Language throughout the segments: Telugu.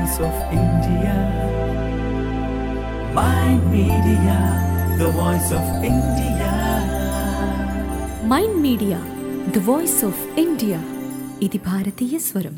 voice of India. Mind Media, the voice of India. Mind media the voice of India ఇది భారతీయ స్వరం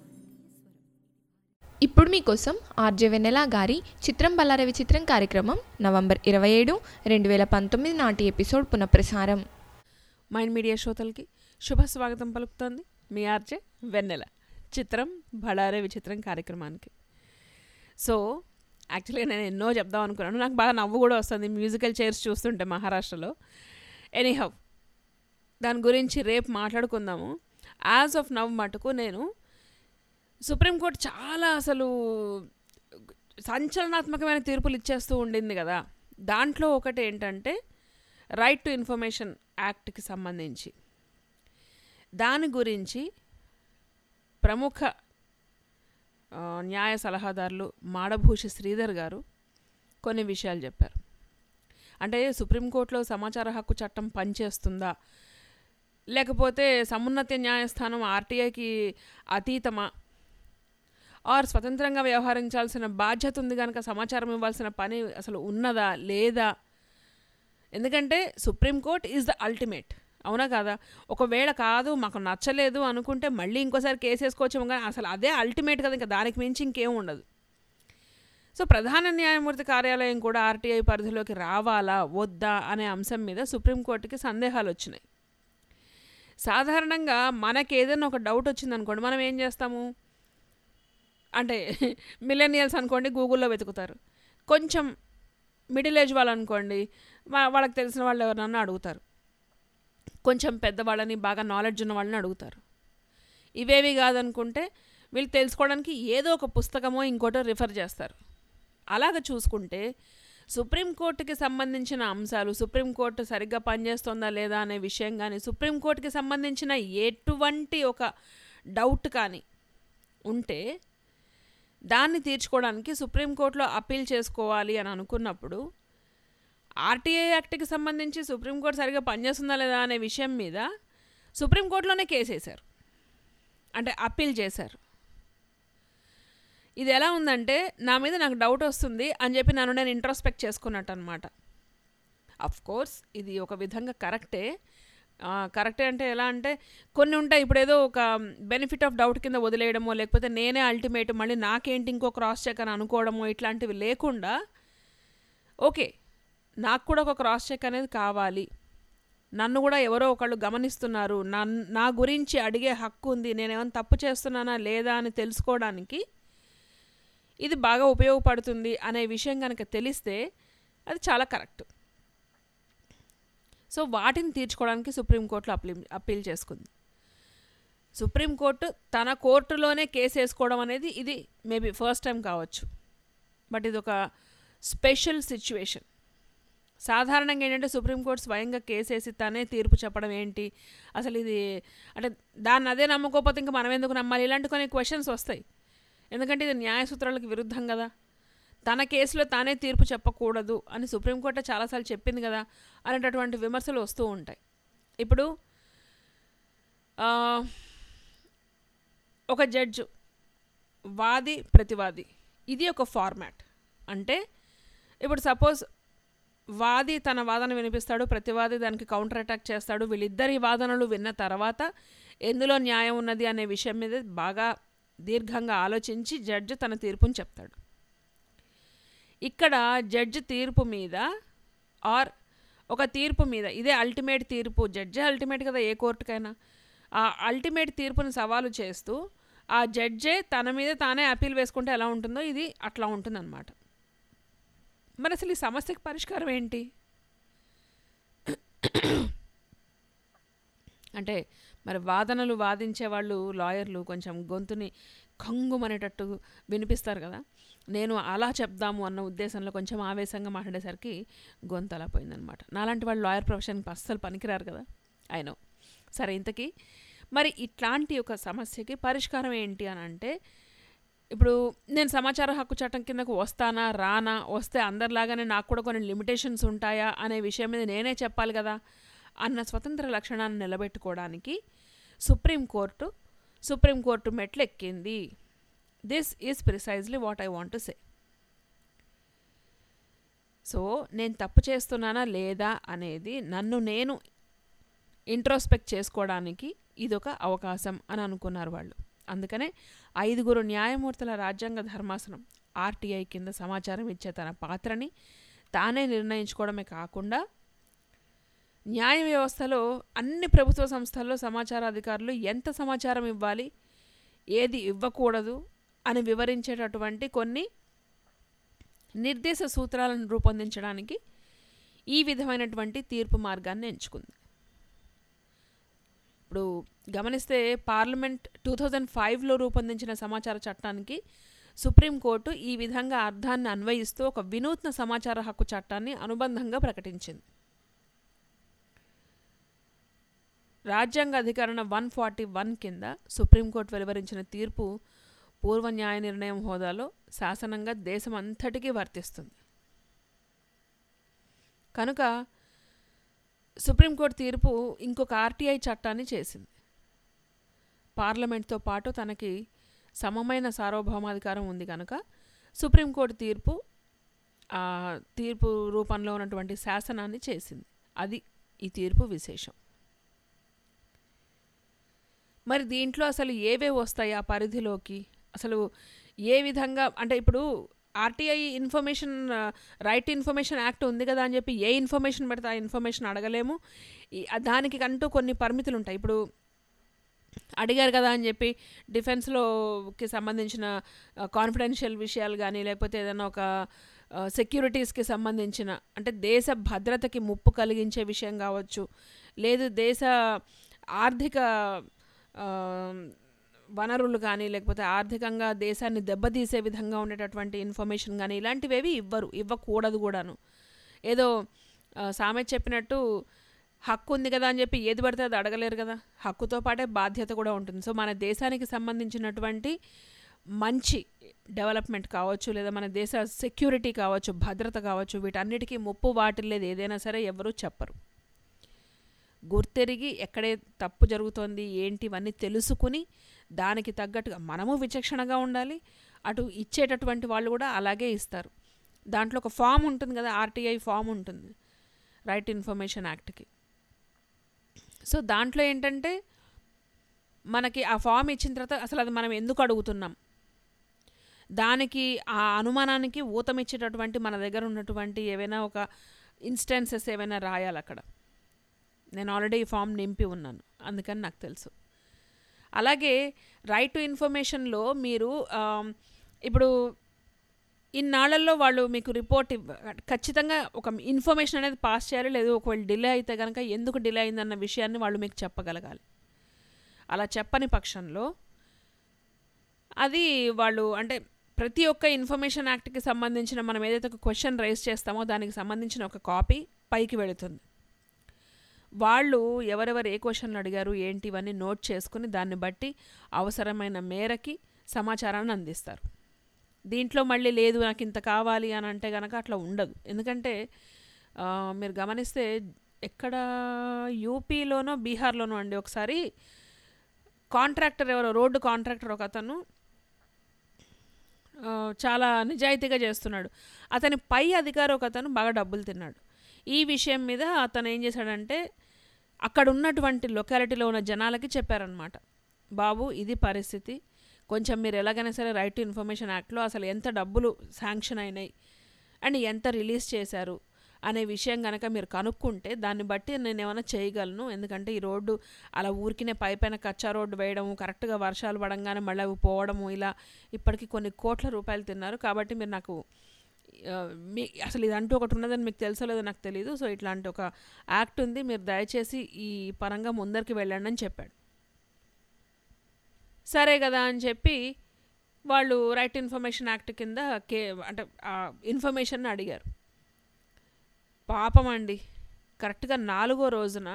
ఇప్పుడు మీకోసం ఆర్జే వెన్నెల గారి చిత్రం బల్లార విచిత్రం కార్యక్రమం నవంబర్ ఇరవై ఏడు రెండు వేల పంతొమ్మిది నాటి ఎపిసోడ్ పునఃప్రసారం మైండ్ మీడియా శ్రోతలకి శుభ స్వాగతం పలుకుతోంది మీ ఆర్జే వెన్నెల చిత్రం బడారే విచిత్రం కార్యక్రమానికి సో యాక్చువల్గా నేను ఎన్నో చెప్దాం అనుకున్నాను నాకు బాగా నవ్వు కూడా వస్తుంది మ్యూజికల్ చైర్స్ చూస్తుంటే మహారాష్ట్రలో ఎనీహౌ దాని గురించి రేపు మాట్లాడుకుందాము యాజ్ ఆఫ్ నవ్ మటుకు నేను సుప్రీంకోర్టు చాలా అసలు సంచలనాత్మకమైన తీర్పులు ఇచ్చేస్తూ ఉండింది కదా దాంట్లో ఒకటి ఏంటంటే రైట్ టు ఇన్ఫర్మేషన్ యాక్ట్కి సంబంధించి దాని గురించి ప్రముఖ ఆ, న్యాయ సలహాదారులు మాడభూషి శ్రీధర్ గారు కొన్ని విషయాలు చెప్పారు అంటే సుప్రీంకోర్టులో సమాచార హక్కు చట్టం పనిచేస్తుందా లేకపోతే సమున్నత న్యాయస్థానం ఆర్టీఐకి అతీతమా ఆర్ స్వతంత్రంగా వ్యవహరించాల్సిన బాధ్యత ఉంది కనుక సమాచారం ఇవ్వాల్సిన పని అసలు ఉన్నదా లేదా ఎందుకంటే సుప్రీంకోర్ట్ ఈజ్ ద అల్టిమేట్ అవునా కాదా ఒకవేళ కాదు మాకు నచ్చలేదు అనుకుంటే మళ్ళీ ఇంకోసారి కేసు వేసుకోవచ్చేమో కానీ అసలు అదే అల్టిమేట్ కదా ఇంకా దానికి మించి ఇంకేం ఉండదు సో ప్రధాన న్యాయమూర్తి కార్యాలయం కూడా ఆర్టీఐ పరిధిలోకి రావాలా వద్దా అనే అంశం మీద సుప్రీంకోర్టుకి సందేహాలు వచ్చినాయి సాధారణంగా మనకి ఏదైనా ఒక డౌట్ వచ్చిందనుకోండి మనం ఏం చేస్తాము అంటే మిలేనియల్స్ అనుకోండి గూగుల్లో వెతుకుతారు కొంచెం మిడిల్ ఏజ్ వాళ్ళు అనుకోండి వా- వాళ్ళకి తెలిసిన వాళ్ళు ఎవరన్నా అడుగుతారు కొంచెం పెద్దవాళ్ళని బాగా నాలెడ్జ్ ఉన్న వాళ్ళని అడుగుతారు ఇవేవి కాదనుకుంటే వీళ్ళు తెలుసుకోవడానికి ఏదో ఒక పుస్తకమో ఇంకోటో రిఫర్ చేస్తారు అలాగ చూసుకుంటే సుప్రీంకోర్టుకి సంబంధించిన అంశాలు సుప్రీంకోర్టు సరిగ్గా పనిచేస్తుందా లేదా అనే విషయం కానీ సుప్రీంకోర్టుకి సంబంధించిన ఎటువంటి ఒక డౌట్ కానీ ఉంటే దాన్ని తీర్చుకోవడానికి సుప్రీంకోర్టులో అప్పీల్ చేసుకోవాలి అని అనుకున్నప్పుడు ఆర్టీఐ యాక్ట్కి సంబంధించి సుప్రీంకోర్టు సరిగ్గా పనిచేస్తుందా లేదా అనే విషయం మీద సుప్రీంకోర్టులోనే కేసు వేశారు అంటే అప్పీల్ చేశారు ఇది ఎలా ఉందంటే నా మీద నాకు డౌట్ వస్తుంది అని చెప్పి నన్ను నేను ఇంట్రోస్పెక్ట్ చేసుకున్నట్టు అనమాట అఫ్ కోర్స్ ఇది ఒక విధంగా కరెక్టే ఆ, కరెక్టే అంటే ఎలా అంటే కొన్ని ఉంటాయి ఇప్పుడు ఏదో ఒక బెనిఫిట్ ఆఫ్ డౌట్ కింద వదిలేయడమో లేకపోతే నేనే అల్టిమేట్ మళ్ళీ నాకేంటి ఇంకో క్రాస్ చెక్ అని అనుకోవడమో ఇట్లాంటివి లేకుండా ఓకే నాకు కూడా ఒక క్రాస్ చెక్ అనేది కావాలి నన్ను కూడా ఎవరో ఒకళ్ళు గమనిస్తున్నారు నన్ నా గురించి అడిగే హక్కు ఉంది నేనేమైనా తప్పు చేస్తున్నానా లేదా అని తెలుసుకోవడానికి ఇది బాగా ఉపయోగపడుతుంది అనే విషయం కనుక తెలిస్తే అది చాలా కరెక్ట్ సో వాటిని తీర్చుకోవడానికి సుప్రీంకోర్టులో అప్పీల్ అప్పీల్ చేసుకుంది సుప్రీంకోర్టు తన కోర్టులోనే కేసు వేసుకోవడం అనేది ఇది మేబీ ఫస్ట్ టైం కావచ్చు బట్ ఇది ఒక స్పెషల్ సిచ్యువేషన్ సాధారణంగా ఏంటంటే సుప్రీంకోర్టు స్వయంగా కేసు వేసి తనే తీర్పు చెప్పడం ఏంటి అసలు ఇది అంటే దాన్ని అదే నమ్ముకోకపోతే ఇంకా మనం ఎందుకు నమ్మాలి ఇలాంటి కొన్ని క్వశ్చన్స్ వస్తాయి ఎందుకంటే ఇది న్యాయ సూత్రాలకు విరుద్ధం కదా తన కేసులో తానే తీర్పు చెప్పకూడదు అని సుప్రీంకోర్టు చాలాసార్లు చెప్పింది కదా అనేటటువంటి విమర్శలు వస్తూ ఉంటాయి ఇప్పుడు ఆ, ఒక జడ్జు వాది ప్రతివాది ఇది ఒక ఫార్మాట్ అంటే ఇప్పుడు సపోజ్ వాది తన వాదన వినిపిస్తాడు ప్రతివాది దానికి కౌంటర్ అటాక్ చేస్తాడు వీళ్ళిద్దరి వాదనలు విన్న తర్వాత ఎందులో న్యాయం ఉన్నది అనే విషయం మీద బాగా దీర్ఘంగా ఆలోచించి జడ్జి తన తీర్పుని చెప్తాడు ఇక్కడ జడ్జి తీర్పు మీద ఆర్ ఒక తీర్పు మీద ఇదే అల్టిమేట్ తీర్పు జడ్జే అల్టిమేట్ కదా ఏ కోర్టుకైనా ఆ అల్టిమేట్ తీర్పుని సవాలు చేస్తూ ఆ జడ్జే తన మీద తానే అప్పీల్ వేసుకుంటే ఎలా ఉంటుందో ఇది అట్లా ఉంటుందన్నమాట మరి అసలు ఈ సమస్యకి పరిష్కారం ఏంటి అంటే మరి వాదనలు వాదించే వాళ్ళు లాయర్లు కొంచెం గొంతుని కంగుమనేటట్టు వినిపిస్తారు కదా నేను అలా చెప్దాము అన్న ఉద్దేశంలో కొంచెం ఆవేశంగా మాట్లాడేసరికి గొంతు అలా పోయిందనమాట నాలాంటి వాళ్ళు లాయర్ ప్రొఫెషన్కి అస్సలు పనికిరారు కదా ఆయన సరే ఇంతకీ మరి ఇట్లాంటి ఒక సమస్యకి పరిష్కారం ఏంటి అని అంటే ఇప్పుడు నేను సమాచార హక్కు చట్టం కిందకు వస్తానా రానా వస్తే అందరిలాగానే నాకు కూడా కొన్ని లిమిటేషన్స్ ఉంటాయా అనే విషయం మీద నేనే చెప్పాలి కదా అన్న స్వతంత్ర లక్షణాన్ని నిలబెట్టుకోవడానికి సుప్రీంకోర్టు సుప్రీంకోర్టు మెట్లు ఎక్కింది this is precisely what I want to say so నేను తప్పు చేస్తున్నానా లేదా అనేది నన్ను నేను ఇంట్రోస్పెక్ట్ చేసుకోవడానికి ఇదొక అవకాశం అని అనుకున్నారు వాళ్ళు అందుకనే ఐదుగురు న్యాయమూర్తుల రాజ్యాంగ ధర్మాసనం ఆర్టీఐ కింద సమాచారం ఇచ్చే తన పాత్రని తానే నిర్ణయించుకోవడమే కాకుండా న్యాయ వ్యవస్థలో అన్ని ప్రభుత్వ సంస్థల్లో సమాచార అధికారులు ఎంత సమాచారం ఇవ్వాలి ఏది ఇవ్వకూడదు అని వివరించేటటువంటి కొన్ని నిర్దేశ సూత్రాలను రూపొందించడానికి ఈ విధమైనటువంటి తీర్పు మార్గాన్ని ఎంచుకుంది ఇప్పుడు గమనిస్తే పార్లమెంట్ టూ థౌజండ్ ఫైవ్లో రూపొందించిన సమాచార చట్టానికి సుప్రీంకోర్టు ఈ విధంగా అర్థాన్ని అన్వయిస్తూ ఒక వినూత్న సమాచార హక్కు చట్టాన్ని అనుబంధంగా ప్రకటించింది రాజ్యాంగ అధికరణ వన్ ఫార్టీ వన్ కింద సుప్రీంకోర్టు వెలువరించిన తీర్పు పూర్వ న్యాయ నిర్ణయం హోదాలో శాసనంగా దేశం అంతటికీ వర్తిస్తుంది కనుక సుప్రీంకోర్టు తీర్పు ఇంకొక ఆర్టీఐ చట్టాన్ని చేసింది పార్లమెంట్తో పాటు తనకి సమమైన సార్వభౌమాధికారం ఉంది కనుక సుప్రీంకోర్టు తీర్పు ఆ తీర్పు రూపంలో ఉన్నటువంటి శాసనాన్ని చేసింది అది ఈ తీర్పు విశేషం మరి దీంట్లో అసలు ఏవే వస్తాయి ఆ పరిధిలోకి అసలు ఏ విధంగా అంటే ఇప్పుడు RTI information right information act ఉంది కదా అని చెప్పి ఏ ఇన్ఫర్మేషన్ పెడితే ఆ ఇన్ఫర్మేషన్ అడగలేము ఈ- ఆ దానికి అంటూ కొన్ని పరిమితులు ఉంటాయి ఇప్పుడు అడిగారు కదా అని చెప్పి డిఫెన్స్లోకి సంబంధించిన కాన్ఫిడెన్షియల్ విషయాలు కానీ లేకపోతే ఏదైనా ఒక సెక్యూరిటీస్కి సంబంధించిన అంటే దేశ భద్రతకి ముప్పు కలిగించే విషయం కావచ్చు లేదు దేశ ఆర్థిక ఆ, వనరులు కానీ లేకపోతే ఆర్థికంగా దేశాన్ని దెబ్బతీసే విధంగా ఉండేటటువంటి ఇన్ఫర్మేషన్ కానీ ఇలాంటివేవి ఇవ్వరు ఇవ్వకూడదు కూడాను ఏదో ఆ, సామెత చెప్పినట్టు హక్కు ఉంది కదా అని చెప్పి ఏది పడితే అది అడగలేరు కదా హక్కుతో పాటే బాధ్యత కూడా ఉంటుంది సో మన దేశానికి సంబంధించినటువంటి మంచి డెవలప్మెంట్ కావచ్చు లేదా మన దేశ సెక్యూరిటీ కావచ్చు భద్రత కావచ్చు వీటన్నిటికీ ముప్పు వాటిల్లేదు ఏదైనా సరే ఎవరూ చెప్పరు గుర్తెరిగి ఎక్కడే తప్పు జరుగుతోంది ఏంటి ఇవన్నీ తెలుసుకుని దానికి తగ్గట్టుగా మనము విచక్షణగా ఉండాలి అటు ఇచ్చేటటువంటి వాళ్ళు కూడా అలాగే ఇస్తారు దాంట్లో ఒక ఫామ్ ఉంటుంది కదా ఆర్టీఐ ఫామ్ ఉంటుంది రైట్ ఇన్ఫర్మేషన్ యాక్ట్కి సో దాంట్లో ఏంటంటే మనకి ఆ ఫామ్ ఇచ్చిన తర్వాత అసలు అది మనం ఎందుకు అడుగుతున్నాం దానికి ఆ అనుమానానికి ఊతమిచ్చేటటువంటి మన దగ్గర ఉన్నటువంటి ఏవైనా ఒక ఇన్స్టెన్సెస్ ఏవైనా రాయాలి అక్కడ నేను ఆల్రెడీ ఈ ఫామ్ నింపి ఉన్నాను అందుకని నాకు తెలుసు అలాగే రైట్ టు ఇన్ఫర్మేషన్లో మీరు ఆమ్, ఇప్పుడు ఇన్నాళ్లలో వాళ్ళు మీకు రిపోర్ట్ ఇవ్వ ఖచ్చితంగా ఒక ఇన్ఫర్మేషన్ అనేది పాస్ చేయాలి లేదు ఒకవేళ డిలే అయితే కనుక ఎందుకు డిలే అయిందన్న విషయాన్ని వాళ్ళు మీకు చెప్పగలగాలి అలా చెప్పని పక్షంలో అది వాళ్ళు అంటే ప్రతి ఒక్క ఇన్ఫర్మేషన్ యాక్ట్కి సంబంధించిన మనం ఏదైతే ఒక క్వశ్చన్ రైజ్ చేస్తామో దానికి సంబంధించిన ఒక కాపీ పైకి వెళుతుంది వాళ్ళు ఎవరెవరు ఏ క్వశ్చన్లు అడిగారు ఏంటి ఇవన్నీ నోట్ చేసుకుని దాన్ని బట్టి అవసరమైన మేరకి సమాచారాన్ని అందిస్తారు దీంట్లో మళ్ళీ లేదు నాకు ఇంత కావాలి అని అంటే కనుక అట్లా ఉండదు ఎందుకంటే ఆ, మీరు గమనిస్తే ఎక్కడ యూపీలోనో బీహార్లోనో అండి ఒకసారి కాంట్రాక్టర్ ఎవరో రోడ్డు కాంట్రాక్టర్ ఒక అతను ఆ, చాలా నిజాయితీగా చేస్తున్నాడు అతని పై అధికారి ఒక అతను బాగా డబ్బులు తిన్నాడు ఈ విషయం మీద అతను ఏం చేశాడంటే అక్కడ ఉన్నటువంటి లొకాలిటీలో ఉన్న జనాలకి చెప్పారనమాట బాబు ఇది పరిస్థితి కొంచెం మీరు ఎలాగైనా సరే రైట్ టు ఇన్ఫర్మేషన్ యాక్ట్లో అసలు ఎంత డబ్బులు శాంక్షన్ అయినాయి అండ్ ఎంత రిలీజ్ చేశారు అనే విషయం కనుక మీరు కనుక్కుంటే దాన్ని బట్టి నేను ఏమైనా చేయగలను ఎందుకంటే ఈ రోడ్డు అలా ఊరికినే పై పైన కచ్చా రోడ్డు వేయడము కరెక్ట్గా వర్షాలు పడంగానే మళ్ళీ అవి పోవడము ఇలా ఇప్పటికి కొన్ని కోట్ల రూపాయలు తిన్నారు కాబట్టి మీరు నాకు ఆ, మీ అసలు ఇదంటూ ఒకటి ఉన్నదని మీకు తెలుసో లేదో నాకు తెలియదు సో ఇట్లాంటి ఒక యాక్ట్ ఉంది మీరు దయచేసి ఈ పరంగా ముందరికి వెళ్ళండి అని చెప్పాడు సరే కదా అని చెప్పి వాళ్ళు రైట్ ఇన్ఫర్మేషన్ యాక్ట్ కింద కే అంటే ఆ ఇన్ఫర్మేషన్ అడిగారు పాపం అండి కరెక్ట్గా నాలుగో రోజున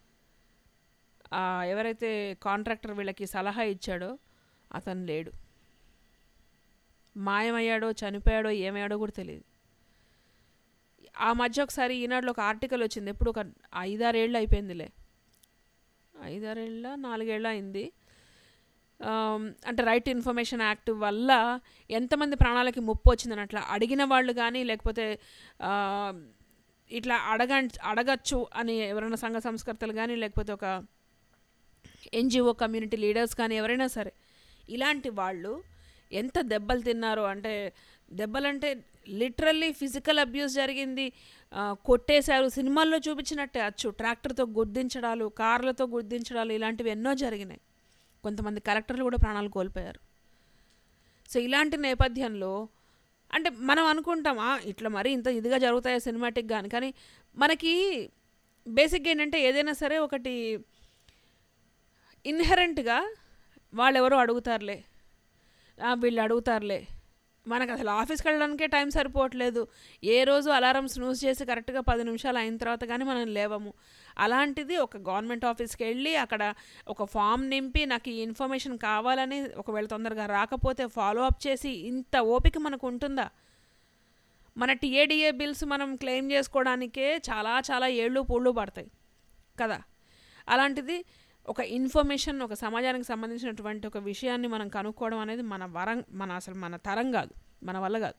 ఆ ఎవరైతే కాంట్రాక్టర్ వీళ్ళకి సలహా ఇచ్చాడో అతను లేడు మాయమయ్యాడో చనిపోయాడో ఏమయ్యాడో కూడా తెలియదు ఆ మధ్య ఒకసారి ఈనాడులో ఒక ఆర్టికల్ వచ్చింది ఎప్పుడు ఒక ఐదారేళ్ళు అయిపోయిందిలే ఐదారేళ్ళ నాలుగేళ్ళ అయింది ఆమ్, అంటే రైట్ టు ఇన్ఫర్మేషన్ యాక్ట్ వల్ల ఎంతమంది ప్రాణాలకి ముప్పు వచ్చిందని అట్లా అడిగిన వాళ్ళు కానీ లేకపోతే ఆ, ఇట్లా అడగ అడగచ్చు అని ఎవరైనా సంఘ సంస్కర్తలు కానీ లేకపోతే ఒక ఎన్జిఓ కమ్యూనిటీ లీడర్స్ కానీ ఎవరైనా సరే ఇలాంటి వాళ్ళు ఎంత దెబ్బలు తిన్నారో అంటే దెబ్బలంటే లిటరల్లీ ఫిజికల్ అబ్యూస్ జరిగింది ఆ, కొట్టేశారు సినిమాల్లో చూపించినట్టే అచ్చు ట్రాక్టర్తో గుర్దించడాలు కార్లతో గుర్దించడాలు ఇలాంటివి ఎన్నో జరిగినాయి కొంతమంది కలెక్టర్లు కూడా ప్రాణాలు కోల్పోయారు సో ఇలాంటి నేపథ్యంలో అంటే మనం అనుకుంటాం "ఆ, ఇట్లా మరి ఇంత ఇదిగా జరుగుతాయా సినిమాటిక్ కానీ కానీ మనకి బేసిక్గా ఏంటంటే ఏదైనా సరే ఒకటి ఇన్హెరెంట్గా వాళ్ళెవరో అడుగుతారులే "ఆ, వీళ్ళు అడుగుతారులే మనకు అసలు ఆఫీస్కి వెళ్ళడానికే టైం సరిపోవట్లేదు ఏ రోజు అలారం స్నూజ్ చేసి కరెక్ట్గా పది నిమిషాలు అయిన తర్వాత కానీ మనం లేవము అలాంటిది ఒక గవర్నమెంట్ ఆఫీస్కి వెళ్ళి అక్కడ ఒక ఫామ్ నింపి నాకు ఈ ఇన్ఫర్మేషన్ కావాలని ఒకవేళ తొందరగా రాకపోతే ఫాలో అప్ చేసి ఇంత ఓపిక మనకు ఉంటుందా మన టీఏడిఏ బిల్స్ మనం క్లెయిమ్ చేసుకోవడానికే చాలా చాలా ఏళ్ళు పూళ్ళు పడతాయి కదా అలాంటిది ఒక ఇన్ఫర్మేషన్ ఒక సమాజానికి సంబంధించినటువంటి ఒక విషయాన్ని మనం కనుక్కోవడం అనేది మన వరం మన అసలు మన తరం కాదు మన వల్ల కాదు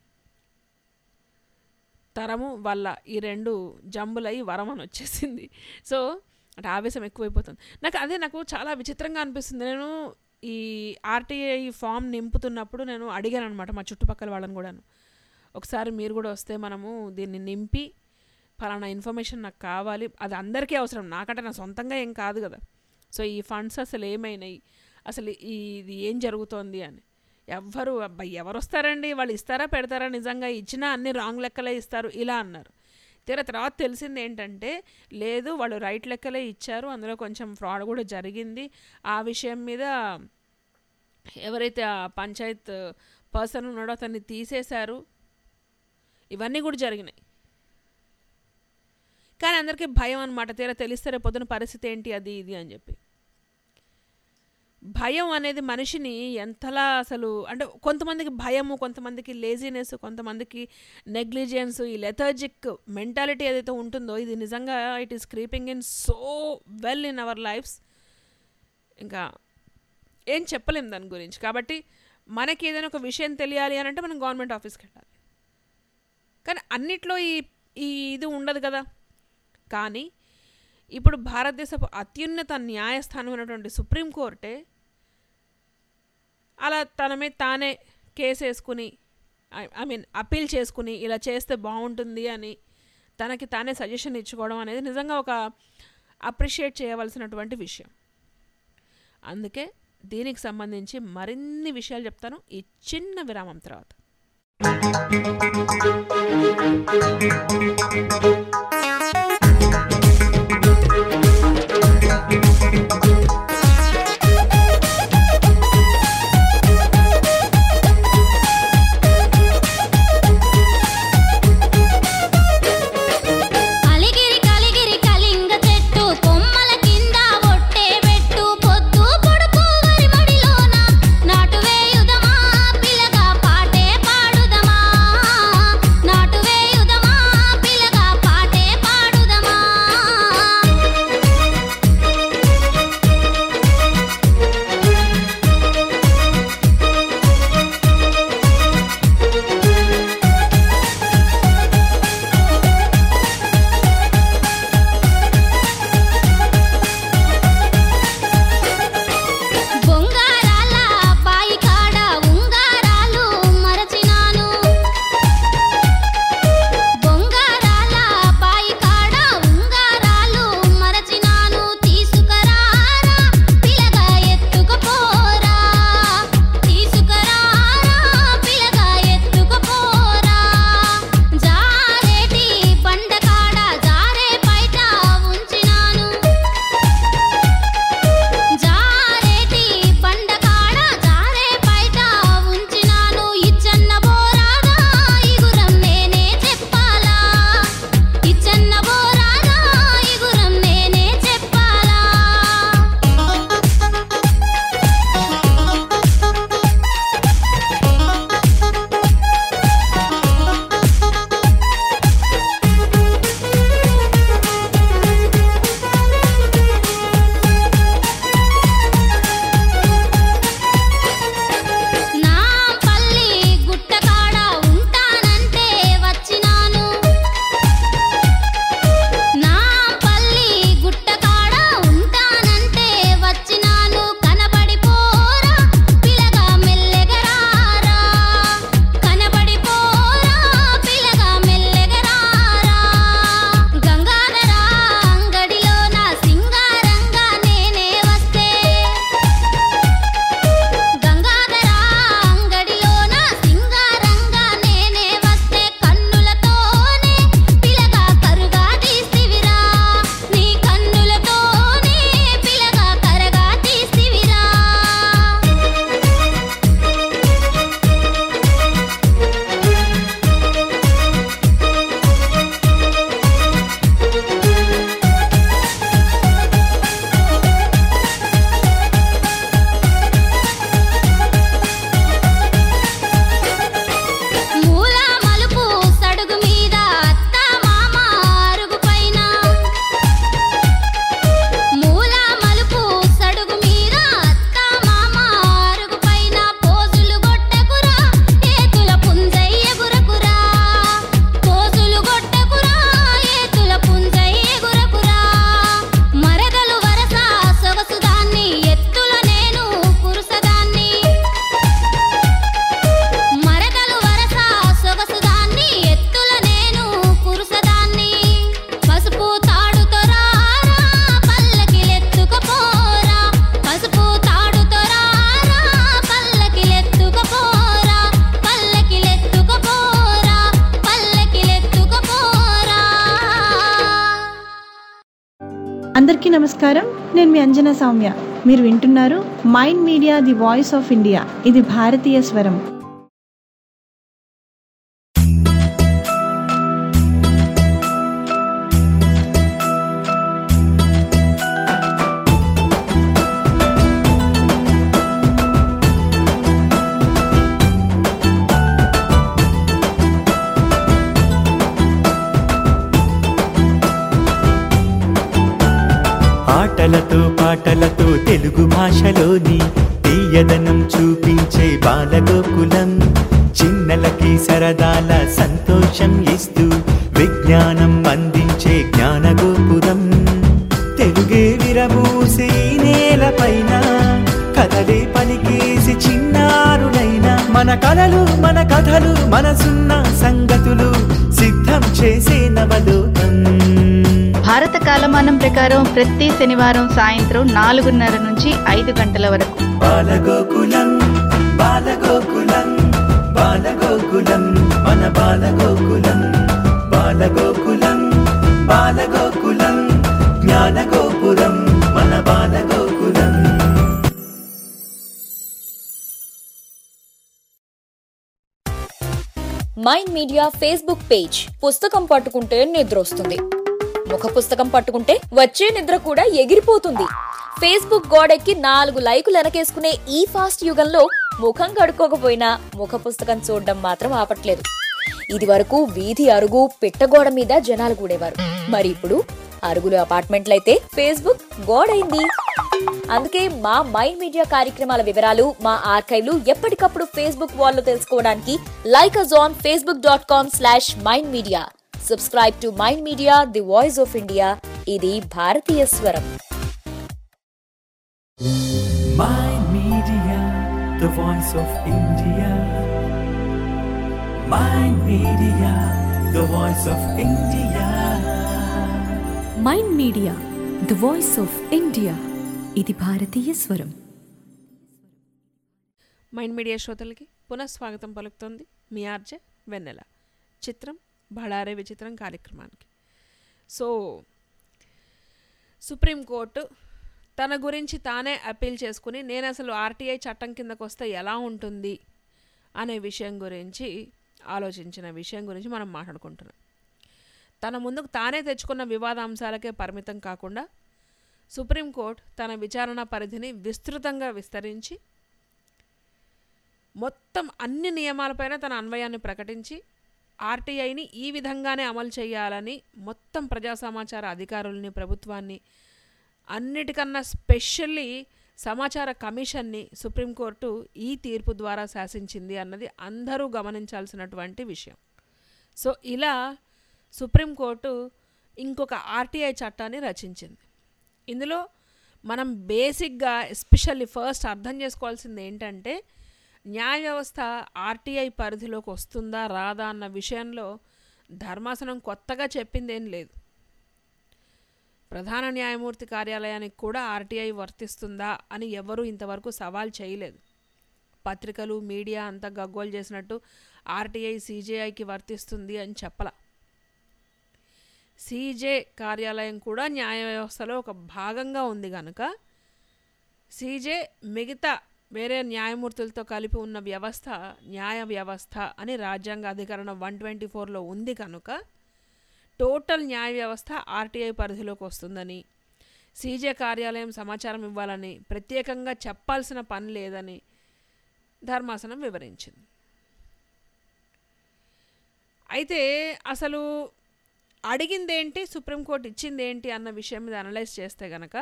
తరము వల్ల ఈ రెండు జంబులై వరం అని వచ్చేసింది సో అంటే ఆవేశం ఎక్కువైపోతుంది నాకు అదే నాకు చాలా విచిత్రంగా అనిపిస్తుంది నేను ఈ ఆర్టీఐ ఫామ్ నింపుతున్నప్పుడు నేను అడిగాను అనమాట మా చుట్టుపక్కల వాళ్ళని కూడాను ఒకసారి మీరు కూడా వస్తే మనము దీన్ని నింపి ఫలానా ఇన్ఫర్మేషన్ నాకు కావాలి అది అందరికీ అవసరం నాకంటే నా సొంతంగా ఏం కాదు కదా సో ఈ ఫండ్స్ అసలు ఏమైనాయి అసలు ఈ ఇది ఏం జరుగుతోంది అని ఎవ్వరు అబ్బాయి ఎవరు వస్తారండి వాళ్ళు ఇస్తారా పెడతారా నిజంగా ఇచ్చినా అన్ని రాంగ్ లెక్కలే ఇస్తారు ఇలా అన్నారు తీరా తర్వాత తెలిసింది ఏంటంటే లేదు వాళ్ళు రైట్ లెక్కలే ఇచ్చారు అందులో కొంచెం ఫ్రాడ్ కూడా జరిగింది ఆ విషయం మీద ఎవరైతే ఆ పంచాయత్ పర్సన్ ఉన్నాడో అతన్ని తీసేశారు ఇవన్నీ కూడా జరిగినాయి కానీ అందరికీ భయం అనమాట తీరా తెలిస్తే రేపు పొద్దున పరిస్థితి ఏంటి అది ఇది అని చెప్పి భయం అనేది మనిషిని ఎంతలా అసలు అంటే కొంతమందికి భయము కొంతమందికి లేజినెస్ కొంతమందికి నెగ్లిజెన్స్ ఈ లెథర్జిక్ మెంటాలిటీ ఏదైతే ఉంటుందో ఇది నిజంగా it is creeping in so well in our lives ఇంకా ఏం చెప్పలేం దాని గురించి కాబట్టి మనకి ఏదైనా ఒక విషయం తెలియాలి అని అంటే మనం గవర్నమెంట్ ఆఫీస్కి వెళ్ళాలి కానీ అన్నిట్లో ఈ ఈ ఇది ఉండదు కదా కానీ ఇప్పుడు భారతదేశపు అత్యున్నత న్యాయస్థానమైనటువంటి సుప్రీంకోర్టే అలా తన మీద తానే కేసు వేసుకుని ఐ మీన్ అప్పీల్ చేసుకుని ఇలా చేస్తే బాగుంటుంది అని తనకి తానే సజెషన్ ఇచ్చుకోవడం అనేది నిజంగా ఒక అప్రిషియేట్ చేయవలసినటువంటి విషయం అందుకే దీనికి సంబంధించి మరిన్ని విషయాలు చెప్తాను ఈ చిన్న విరామం తర్వాత అలిగిరి కలిగిరి కలింగ చెట్టు కొమ్మల కింద ఒట్టే పెట్టు పొద్దు పొడుపు వరిమడిలోన నాటు వేయుదమా పిల్లగా పాటే పాడుదమా నాటు వేయుదమా పిల్లగా పాటే అందరికీ నమస్కారం నేను మీ అంజనా సౌమ్య మీరు వింటున్నారు mind media the voice of India ఇది భారతీయ స్వరం ఆటలతో పాటలతో తెలుగు భాషలోని తీయదనం చూపించే బాలగోకులం చిన్నలకి సరదాల సంతోషం ఇస్తూ విజ్ఞానం అందించే జ్ఞానగోపురం తెలుగే విరబూసి ఈ నేలపైన కథలే పలికేసి చిన్నారులైన మన కలలు మన కథలు మనసున్న సంగతులు సిద్ధం చేసే నవలోకం భారత కాలమానం ప్రకారం ప్రతి శనివారం సాయంత్రం నాలుగున్నర నుంచి ఐదు గంటల వరకు బాలగోకులం బాలగోకులం బాలగోకులం మన బాలగోకులం బాలగోకులం బాలగోకులం జ్ఞానగోపురం మన Balagokulam mind media Facebook page పుస్తకం పట్టుకుంటే నిద్ర వస్తుంది ముఖ పుస్తకం పట్టుకుంటే వచ్చే నిద్ర కూడా ఎగిరిపోతుంది ఫేస్బుక్ గోడెక్కి నాలుగు లైకులు వెనకేసుకునే ఈ ఫాస్ట్ యుగంలో ముఖం కడుక్కోకపోయినా ముఖ పుస్తకం చూడడం మాత్రం ఆపట్లేదు ఇది వరకు వీధి అరుగు పిట్టగోడ మీద జనాలు కూడేవారు మరి ఇప్పుడు అరుగులు అపార్ట్మెంట్లయితే ఫేస్బుక్ గోడైంది అందుకే మా మైండ్ మీడియా కార్యక్రమాల వివరాలు మా ఆర్కైవ్లు ఎప్పటికప్పుడు ఫేస్బుక్ వాల్లో తెలుసుకోవడానికి like us on Facebook dot com slash mind media subscribe to mind media the voice of India ఇది భారతీయ స్వరం Mind Media, the voice of India. Mind Media, the voice of India. Mind media the voice of India ఇది భారతీయ స్వరం మైండ్ మీడియా శ్రోతలకి పునఃస్వాగతం పలుకుతోంది మీ ఆర్జే వెన్నెల చిత్రం బళారే విచిత్రం కార్యక్రమానికి సో సుప్రీంకోర్టు తన గురించి తానే అప్పీల్ చేసుకుని నేను అసలు ఆర్టీఐ చట్టం కిందకు వస్తే ఎలా ఉంటుంది అనే విషయం గురించి ఆలోచించిన విషయం గురించి మనం మాట్లాడుకుంటున్నాం తన ముందుకు తానే తెచ్చుకున్న వివాదాంశాలకే పరిమితం కాకుండా సుప్రీంకోర్టు తన విచారణ పరిధిని విస్తృతంగా విస్తరించి మొత్తం అన్ని నియమాలపైన తన అన్వయాన్ని ప్రకటించి ఆర్టీఐని ఈ విధంగానే అమలు చేయాలని మొత్తం ప్రజా సమాచార అధికారుల్ని ప్రభుత్వాన్ని అన్నిటికన్నా స్పెషల్లీ సమాచార కమిషన్ని సుప్రీంకోర్టు ఈ తీర్పు ద్వారా శాసించింది అన్నది అందరూ గమనించాల్సినటువంటి విషయం సో ఇలా సుప్రీంకోర్టు ఇంకొక ఆర్టీఐ చట్టాన్ని రచించింది ఇందులో మనం బేసిక్గా ఎస్పెషల్లీ ఫస్ట్ అర్థం చేసుకోవాల్సింది ఏంటంటే న్యాయ వ్యవస్థ ఆర్టీఐ పరిధిలోకి వస్తుందా రాదా అన్న విషయంలో ధర్మాసనం కొత్తగా చెప్పిందేం లేదు ప్రధాన న్యాయమూర్తి కార్యాలయానికి కూడా ఆర్టీఐ వర్తిస్తుందా అని ఎవరూ ఇంతవరకు సవాల్ చేయలేదు పత్రికలు మీడియా అంతా గగ్గోలు చేసినట్టు ఆర్టీఐ సీజేఐకి వర్తిస్తుంది అని చెప్పల సీజే కార్యాలయం కూడా న్యాయ వ్యవస్థలో ఒక భాగంగా ఉంది కనుక సీజే మిగతా వేరే న్యాయమూర్తులతో కలిపి ఉన్న వ్యవస్థ న్యాయ వ్యవస్థ అని రాజ్యాంగ అధికరణ వన్ ట్వంటీ ఫోర్లో ఉంది కనుక టోటల్ న్యాయ వ్యవస్థ ఆర్టీఐ పరిధిలోకి వస్తుందని సీజే కార్యాలయం సమాచారం ఇవ్వాలని ప్రత్యేకంగా చెప్పాల్సిన పని లేదని ధర్మాసనం వివరించింది అయితే అసలు అడిగిందేంటి సుప్రీంకోర్టు ఇచ్చిందేంటి అన్న విషయం మీద అనలైజ్ చేస్తే గనక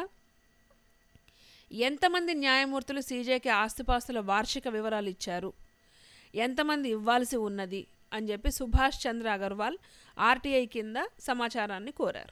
ఎంతమంది న్యాయమూర్తులు సీజేకి ఆస్తిపాస్తుల వార్షిక వివరాలు ఇచ్చారు ఎంతమంది ఇవ్వాల్సి ఉన్నది అని చెప్పి సుభాష్ చంద్ర అగర్వాల్ ఆర్టీఐ కింద సమాచారాన్ని కోరారు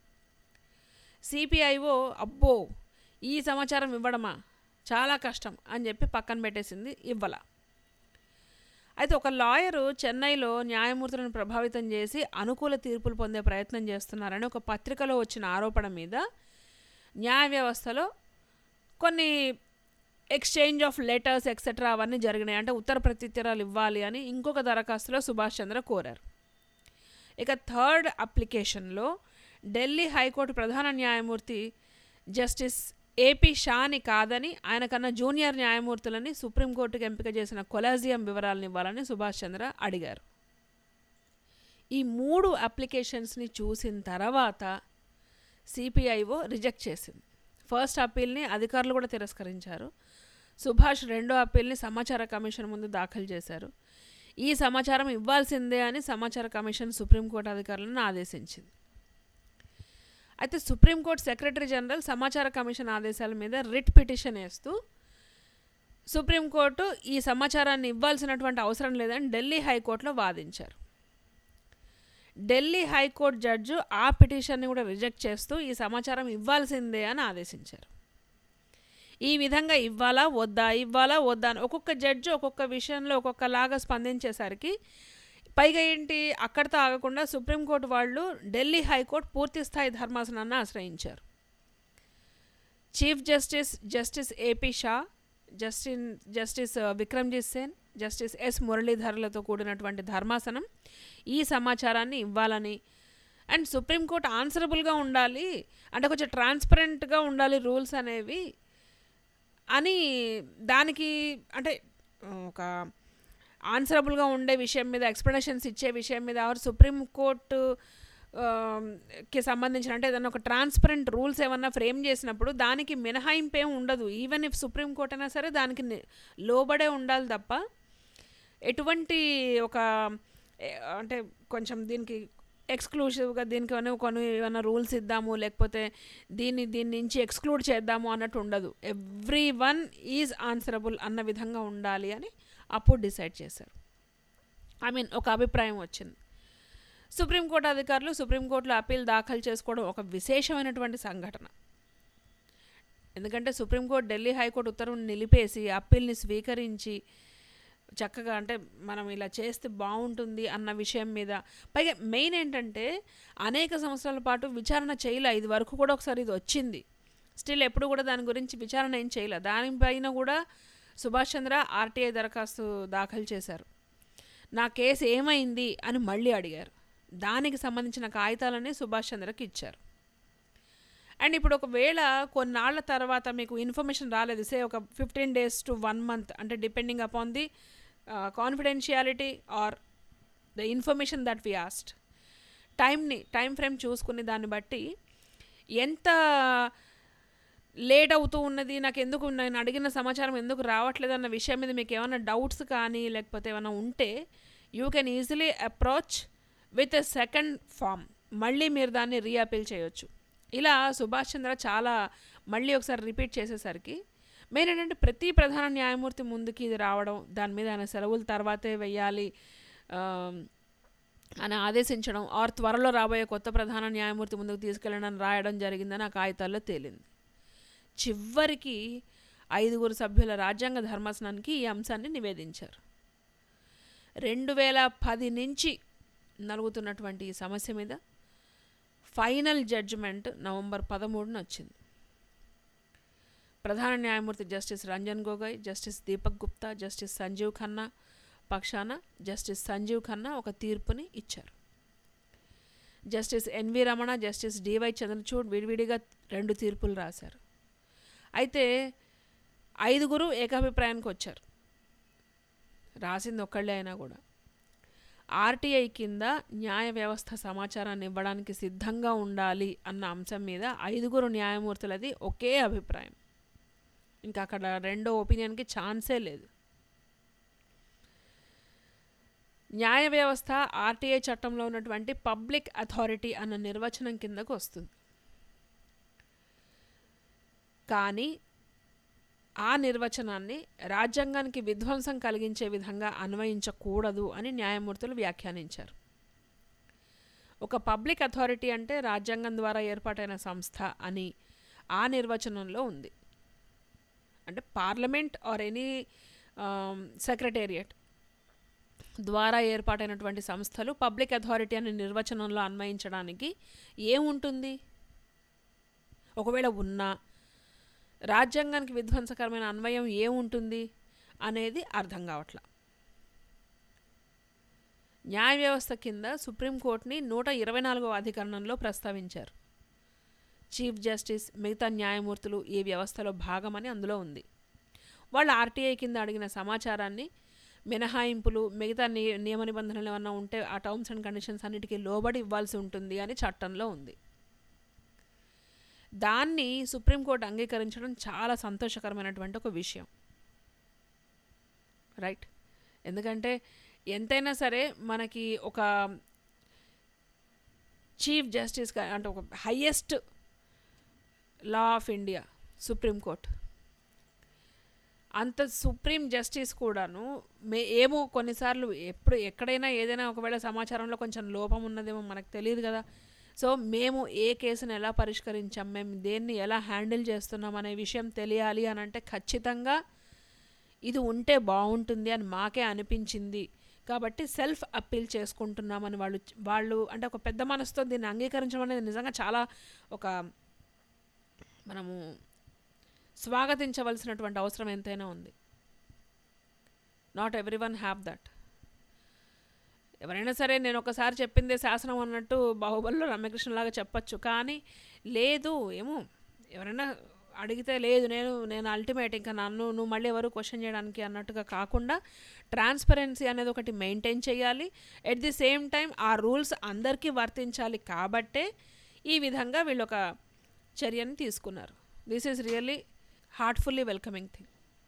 సిపిఐఓ అబ్బో ఈ సమాచారం ఇవ్వడమా చాలా కష్టం అని చెప్పి పక్కన పెట్టేసింది ఇవ్వాల అయితే ఒక లాయరు చెన్నైలో న్యాయమూర్తులను ప్రభావితం చేసి అనుకూల తీర్పులు పొందే ప్రయత్నం చేస్తున్నారని ఒక పత్రికలో వచ్చిన ఆరోపణ మీద న్యాయ వ్యవస్థలో కొన్ని ఎక్స్చేంజ్ ఆఫ్ లెటర్స్ ఎక్సెట్రా అవన్నీ జరిగినాయి అంటే ఉత్తర ప్రత్యుత్తరాలు ఇవ్వాలి అని ఇంకొక దరఖాస్తులో సుభాష్ చంద్ర కోరారు ఇక థర్డ్ అప్లికేషన్లో ఢిల్లీ హైకోర్టు ప్రధాన న్యాయమూర్తి జస్టిస్ ఏపీ షాని కాదని ఆయన కన్నా జూనియర్ న్యాయమూర్తులని సుప్రీంకోర్టుకు ఎంపిక చేసిన కొలాజియం వివరాలను ఇవ్వాలని సుభాష్ చంద్ర అడిగారు ఈ మూడు అప్లికేషన్స్ని చూసిన తర్వాత సిపిఐఓ రిజెక్ట్ చేసింది ఫస్ట్ అప్పీల్ని అధికారులు కూడా తిరస్కరించారు సుభాష్ రెండో అప్పీల్ని సమాచార కమిషన్ ముందు దాఖలు చేశారు ఈ సమాచారం ఇవ్వాల్సిందే అని సమాచార కమిషన్ సుప్రీంకోర్టు అధికారులను ఆదేశించింది అయితే సుప్రీంకోర్టు సెక్రటరీ జనరల్ సమాచార కమిషన్ ఆదేశాల మీద రిట్ పిటిషన్ వేస్తూ సుప్రీంకోర్టు ఈ సమాచారాన్ని ఇవ్వాల్సినటువంటి అవసరం లేదని ఢిల్లీ హైకోర్టులో వాదించారు ఢిల్లీ హైకోర్టు జడ్జు ఆ పిటిషన్ని కూడా రిజెక్ట్ చేస్తూ ఈ సమాచారం ఇవ్వాల్సిందే అని ఆదేశించారు ఈ విధంగా ఇవ్వాలా వద్దా ఇవ్వాలా వద్దా అని ఒక్కొక్క జడ్జి ఒక్కొక్క విషయంలో ఒక్కొక్కలాగా స్పందించేసరికి పైగా ఏంటి అక్కడితో ఆగకుండా సుప్రీంకోర్టు వాళ్ళు ఢిల్లీ హైకోర్టు పూర్తి స్థాయి ధర్మాసనాన్ని ఆశ్రయించారు chief justice justice A P Shah justice justice Vikramjit Sen justice S మురళీధర్లతో కూడినటువంటి ధర్మాసనం ఈ సమాచారాన్ని ఇవ్వాలని అండ్ సుప్రీంకోర్టు ఆన్సరబుల్గా ఉండాలి అంటే కొంచెం ట్రాన్స్పరెంట్గా ఉండాలి రూల్స్ అనేవి అని దానికి అంటే ఒక ఆన్సరబుల్గా ఉండే విషయం మీద ఎక్స్ప్లెనేషన్స్ ఇచ్చే విషయం మీద ఆర్ సుప్రీంకోర్టు కి సంబంధించిన అంటే ఏదైనా ఒక ట్రాన్స్పరెంట్ రూల్స్ ఏమన్నా ఫ్రేమ్ చేసినప్పుడు దానికి మినహాయింపు ఏం ఉండదు ఈవెన్ ఇఫ్ సుప్రీంకోర్టు అయినా సరే దానికి ని- లోబడే ఉండాలి తప్ప ఎటువంటి ఒక ఏ- అంటే కొంచెం దీనికి ఎక్స్క్లూజివ్గా దీనికి ఏమైనా కొన్ని ఏమైనా రూల్స్ ఇద్దాము లేకపోతే దీన్ని దీని నుంచి ఎక్స్క్లూడ్ చేద్దాము అన్నట్టు ఉండదు ఎవ్రీ వన్ ఈజ్ ఆన్సరబుల్ అన్న విధంగా ఉండాలి అని అప్పుడు డిసైడ్ చేశారు ఐ మీన్ ఒక అభిప్రాయం వచ్చింది సుప్రీంకోర్టు అధికారులు సుప్రీంకోర్టులో అప్పీల్ దాఖలు చేసుకోవడం ఒక విశేషమైనటువంటి సంఘటన ఎందుకంటే సుప్రీంకోర్టు ఢిల్లీ హైకోర్టు ఉత్తర్వుని నిలిపేసి అప్పీల్ని స్వీకరించి చక్కగా అంటే మనం ఇలా చేస్తే బాగుంటుంది అన్న విషయం మీద పైగా మెయిన్ ఏంటంటే అనేక సంవత్సరాల పాటు విచారణ చేయలే ఇది వరకు కూడా ఒకసారి ఇది వచ్చింది స్టిల్ ఎప్పుడు కూడా దాని గురించి విచారణ ఏం చేయలే దానిపైన కూడా సుభాష్ చంద్ర ఆర్టీఐ దరఖాస్తు దాఖలు చేశారు నా కేసు ఏమైంది అని మళ్ళీ అడిగారు దానికి సంబంధించిన కాగితాలని సుభాష్ చంద్రకి ఇచ్చారు అండ్ ఇప్పుడు ఒకవేళ కొన్నాళ్ల తర్వాత మీకు ఇన్ఫర్మేషన్ రాలేదు సే ఒక fifteen days to one month అంటే depending upon the confidentiality or the information that we asked టైంని టైం ఫ్రేమ్ చూసుకుని దాన్ని బట్టి ఎంత లేట్ అవుతూ ఉన్నది నాకు ఎందుకు నేను అడిగిన సమాచారం ఎందుకు రావట్లేదు అన్న విషయం మీద మీకు ఏమైనా డౌట్స్ కానీ లేకపోతే ఏమైనా ఉంటే you can easily approach with a second form మళ్ళీ మీరు దాన్ని రీఅపీల్ చేయొచ్చు ఇలా సుభాష్ చంద్ర చాలా మళ్ళీ ఒకసారి రిపీట్ చేసేసరికి మెయిన్ ఏంటంటే ప్రతి ప్రధాన న్యాయమూర్తి ముందుకి ఇది రావడం దాని మీద ఆయన సెలవులు తర్వాతే వెయ్యాలి ఆ, అని ఆదేశించడం ఆర్ త్వరలో రాబోయే కొత్త ప్రధాన న్యాయమూర్తి ముందుకు తీసుకెళ్ళడం రాయడం జరిగిందని ఆ కాగితాల్లో తేలింది చివరికి ఐదుగురు సభ్యుల రాజ్యాంగ ధర్మాసనానికి ఈ అంశాన్ని నివేదించారు రెండు వేల పది నుంచి నలుగుతున్నటువంటి ఈ సమస్య మీద ఫైనల్ జడ్జిమెంట్ నవంబర్ పదమూడున వచ్చింది ప్రధాన న్యాయమూర్తి justice Ranjan Gogoi justice Deepak Gupta justice Sanjiv Khanna పక్షాన జస్టిస్ సంజీవ్ ఖన్నా ఒక తీర్పుని ఇచ్చారు justice N V Ramana justice D Y Chandrachud విడివిడిగా రెండు తీర్పులు రాశారు అయితే ఐదుగురు ఏకాభిప్రాయానికి వచ్చారు రాసింది ఒక్కళ్ళే అయినా కూడా ఆర్టీఐ కింద న్యాయ వ్యవస్థ సమాచారాన్ని ఇవ్వడానికి సిద్ధంగా ఉండాలి అన్న అంశం మీద ఐదుగురు న్యాయమూర్తులది ఒకే అభిప్రాయం ఇంకా అక్కడ రెండో ఒపీనియన్కి ఛాన్సే లేదు న్యాయ వ్యవస్థ ఆర్టీఐ చట్టంలో ఉన్నటువంటి పబ్లిక్ అథారిటీ అన్న నిర్వచనం కిందకు వస్తుంది కానీ ఆ నిర్వచనాన్ని రాజ్యాంగానికి విధ్వంసం కలిగించే విధంగా అన్వయించకూడదు అని న్యాయమూర్తులు వ్యాఖ్యానించారు ఒక పబ్లిక్ అథారిటీ అంటే రాజ్యాంగం ద్వారా ఏర్పాటైన సంస్థ అని ఆ నిర్వచనంలో ఉంది అంటే పార్లమెంట్ ఆర్ ఎనీ సెక్రటేరియట్ ద్వారా ఏర్పాటైనటువంటి సంస్థలు పబ్లిక్ అథారిటీ అనే నిర్వచనంలో అన్వయించడానికి ఏముంటుంది ఒకవేళ ఉన్నా రాజ్యాంగానికి విధ్వంసకరమైన అన్వయం ఏముంటుంది అనేది అర్థం కావట్లా న్యాయ వ్యవస్థ కింద సుప్రీంకోర్టుని నూట ఇరవై నాలుగవ అధికరణంలో ప్రస్తావించారు చీఫ్ జస్టిస్ మిగతా న్యాయమూర్తులు ఈ వ్యవస్థలో భాగమని అందులో ఉంది వాళ్ళు ఆర్టీఐ కింద అడిగిన సమాచారాన్ని మినహాయింపులు మిగతా ని నియమ నిబంధనలు ఏమన్నా ఉంటే ఆ టర్మ్స్ అండ్ కండిషన్స్ అన్నిటికీ లోబడి ఇవ్వాల్సి ఉంటుంది అని చట్టంలో ఉంది దాన్ని సుప్రీంకోర్టు అంగీకరించడం చాలా సంతోషకరమైనటువంటి ఒక విషయం రైట్ ఎందుకంటే ఎంతైనా సరే మనకి ఒక చీఫ్ జస్టిస్గా అంటే ఒక highest law of India supreme court అంత సుప్రీం జస్టిస్ కూడాను మే ఏమో కొన్నిసార్లు ఎప్పుడు ఎక్కడైనా ఏదైనా ఒకవేళ సమాచారంలో కొంచెం లోపం ఉన్నదేమో మనకు తెలియదు కదా సో మేము ఏ కేసును ఎలా పరిష్కరించాం మేము దేన్ని ఎలా హ్యాండిల్ చేస్తున్నాం అనే విషయం తెలియాలి అని అంటే ఖచ్చితంగా ఇది ఉంటే బాగుంటుంది అని మాకే అనిపించింది కాబట్టి సెల్ఫ్ అప్పీల్ చేసుకుంటున్నామని వాళ్ళు వాళ్ళు అంటే ఒక పెద్ద మనసుతో దీన్ని అంగీకరించడం అనేది నిజంగా చాలా ఒక మనము స్వాగతించవలసినటువంటి అవసరం ఎంతైనా ఉంది not everyone have that ఎవరైనా సరే నేను ఒకసారి చెప్పిందే శాసనం అన్నట్టు బాహుబలిలో రమ్యకృష్ణలాగా చెప్పచ్చు కానీ లేదు ఏమో ఎవరైనా అడిగితే లేదు నేను నేను అల్టిమేట్ ఇంకా నన్ను నువ్వు మళ్ళీ ఎవరు క్వశ్చన్ చేయడానికి అన్నట్టుగా కాకుండా ట్రాన్స్పరెన్సీ అనేది ఒకటి మెయింటైన్ చేయాలి ఎట్ ది సేమ్ టైం ఆ రూల్స్ అందరికీ వర్తించాలి కాబట్టే ఈ విధంగా వీళ్ళు ఒక చర్యని తీసుకున్నారు this is really heartfully welcoming thing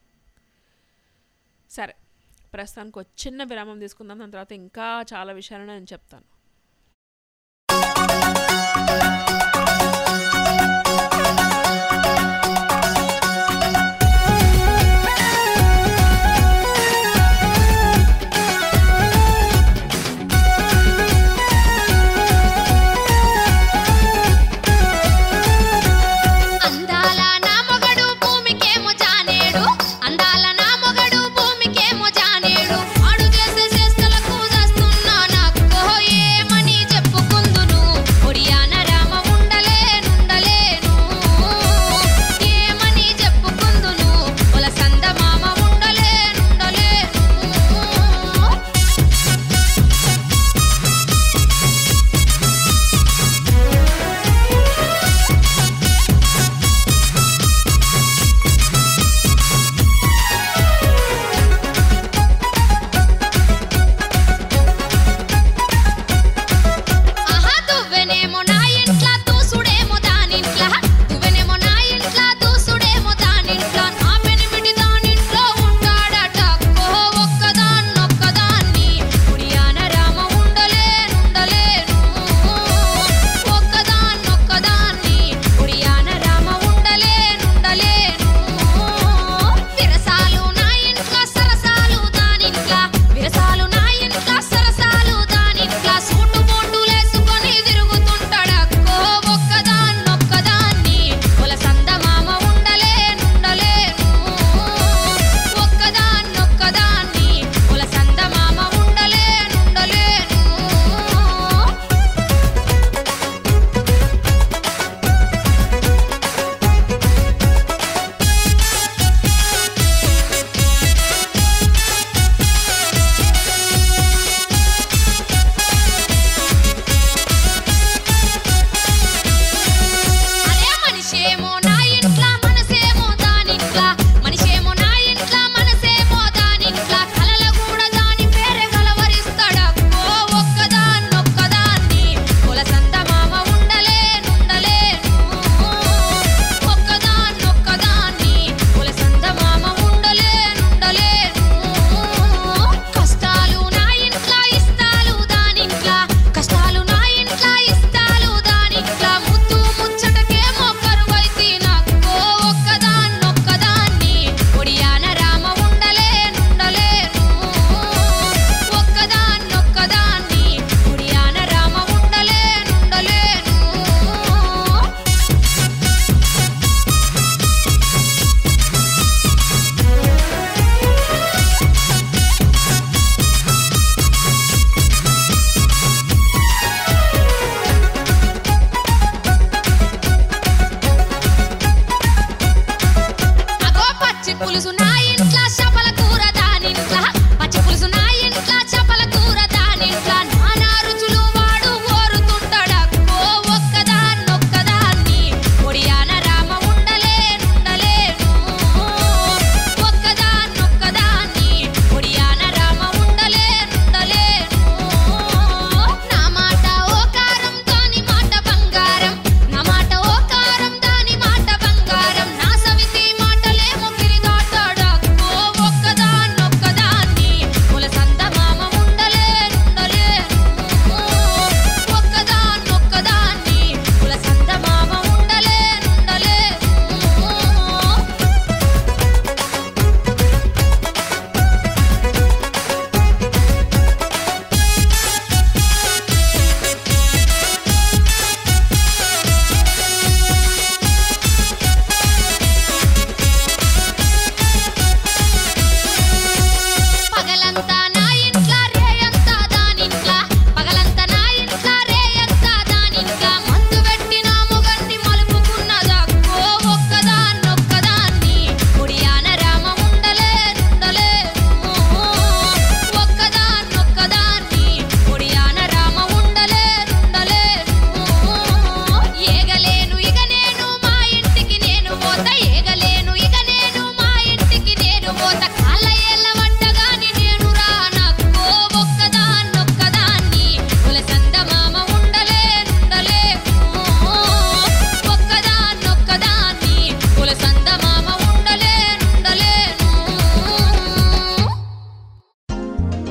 సరే ప్రస్తుతానికి ఒక చిన్న విరామం తీసుకుందాం దాని తర్వాత ఇంకా చాలా విషయాలను నేను చెప్తాను అందాల నా మొగడు భూమికేమో జానేడు అందాల నా మొగడు భూమికేమో జానేడు ఆడు చేసే చేష్టలకు చేస్తున్నా నాకు కోయే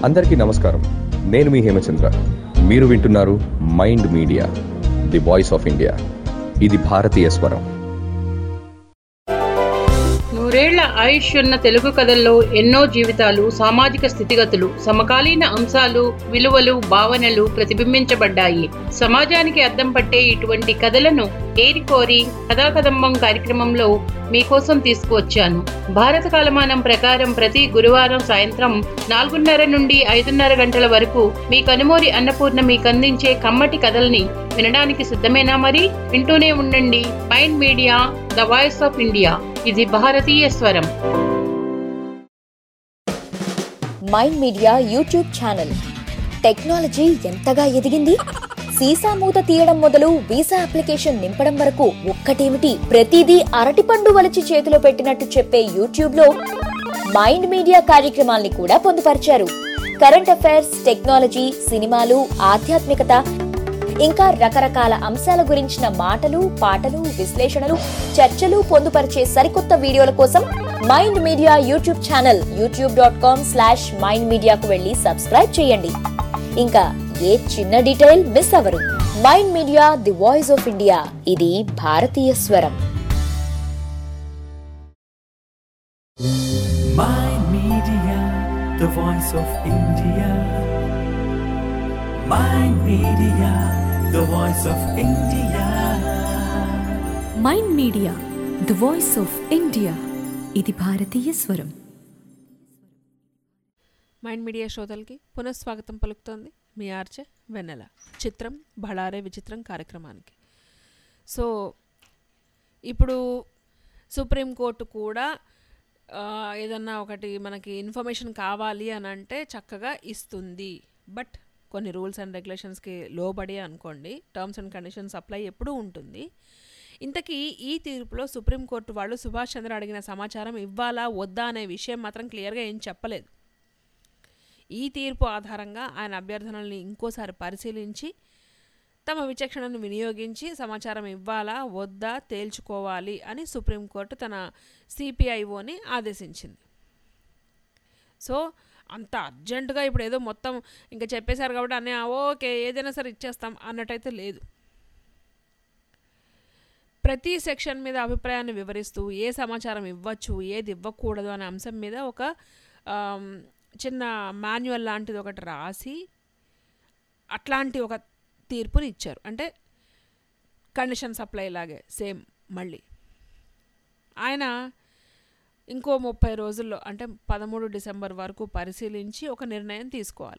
అందరికీ నమస్కారం నేను మీ హేమచంద్ర మీరు వింటున్నారు mind media the voice of India ఇది భారతీయ స్వరం నూరేళ్ల ఆయుష్ ఉన్న తెలుగు కథల్లో ఎన్నో జీవితాలు సామాజిక స్థితిగతులు సమకాలీన అంశాలు విలువలు భావనలు ప్రతిబింబించబడ్డాయి సమాజానికి అద్దం పట్టే ఇటువంటి కథలను ఏరికోరి కథాకదంబం కార్యక్రమంలో మీకోసం తీసుకువచ్చాను భారత కాలమానం ప్రకారం ప్రతి గురువారం సాయంత్రం నాలుగున్నర నుండి ఐదున్నర గంటల వరకు మీ కనుమూరి అన్నపూర్ణ మీకు అందించే కమ్మటి కథల్ని వినడానికి సిద్ధమేనా మరి వింటూనే ఉండండి mind media the voice of India ఇది భారతీయ స్వరం mind media YouTube channel technology ఎంతగా ఎదిగింది సీసా మూత తీయడం మొదలు వీసా అప్లికేషన్ నింపడం వరకు ఒక్కటేమిటి ప్రతిదీ అరటిపండు వలిచి చేతిలో పెట్టినట్టు చెప్పే యూట్యూబ్ లో మైండ్ మీడియా కార్యక్రమాల్ని కూడా పొందుపరిచారు కరెంట్ అఫైర్స్ టెక్నాలజీ సినిమాలు ఆధ్యాత్మికత ఇంకా రకరకాల అంశాల గురించిన మాటలు పాటలు విశ్లేషణలు చర్చలు పొందుపరిచే సరికొత్త వీడియోల కోసం mind media YouTube channel YouTube dot com slash mind మీడియాకు వెళ్ళి సబ్స్క్రైబ్ చేయండి ఇంకా ఏ చిన్న డీటెయిల్ మిస్ అవ్వరు mind media the voice of India ఇది భారతీయ స్వరం Mind Media, the voice of India. Mind Media, the voice of India. Mind media the voice of India ఇది భారతీయ స్వరం మైండ్ మీడియా శ్రోతలకి పునఃస్వాగతం పలుకుతోంది మీ ఆర్చే వెన్నెల చిత్రం బళారే విచిత్రం కార్యక్రమానికి సో ఇప్పుడు సుప్రీంకోర్టు కూడా ఆ, ఏదన్నా ఒకటి మనకి ఇన్ఫర్మేషన్ కావాలి అని అంటే చక్కగా ఇస్తుంది బట్ కొన్ని రూల్స్ అండ్ రెగ్యులేషన్స్కి లోబడి అనుకోండి టర్మ్స్ అండ్ కండిషన్స్ అప్లై ఎప్పుడూ ఉంటుంది ఇంతకీ ఈ తీర్పులో సుప్రీంకోర్టు వాళ్ళు సుభాష్ చంద్ర అడిగిన సమాచారం ఇవ్వాలా వద్దా అనే విషయం మాత్రం క్లియర్గా ఏం చెప్పలేదు ఈ తీర్పు ఆధారంగా ఆయన అభ్యర్థనల్ని ఇంకోసారి పరిశీలించి తమ విచక్షణను వినియోగించి సమాచారం ఇవ్వాలా వద్దా తేల్చుకోవాలి అని సుప్రీంకోర్టు తన సిపిఐఓని ఆదేశించింది సో అంత అర్జెంటుగా ఇప్పుడు ఏదో మొత్తం ఇంకా చెప్పేశారు కాబట్టి అన్నీ ఓకే ఏదైనా సరే ఇచ్చేస్తాం అన్నట్టయితే లేదు ప్రతి సెక్షన్ మీద అభిప్రాయాన్ని వివరిస్తూ ఏ సమాచారం ఇవ్వచ్చు ఏది ఇవ్వకూడదు అనే అంశం మీద ఒక ఆమ్, చిన్న మాన్యువల్ లాంటిది ఒకటి రాసి అట్లాంటి ఒక తీర్పుని ఇచ్చారు అంటే కండిషన్ సప్లై లాగే సేమ్ మళ్ళీ ఆయన ఇంకో ముప్పై రోజుల్లో అంటే పదమూడు డిసెంబర్ వరకు పరిశీలించి ఒక నిర్ణయం తీసుకోవాలి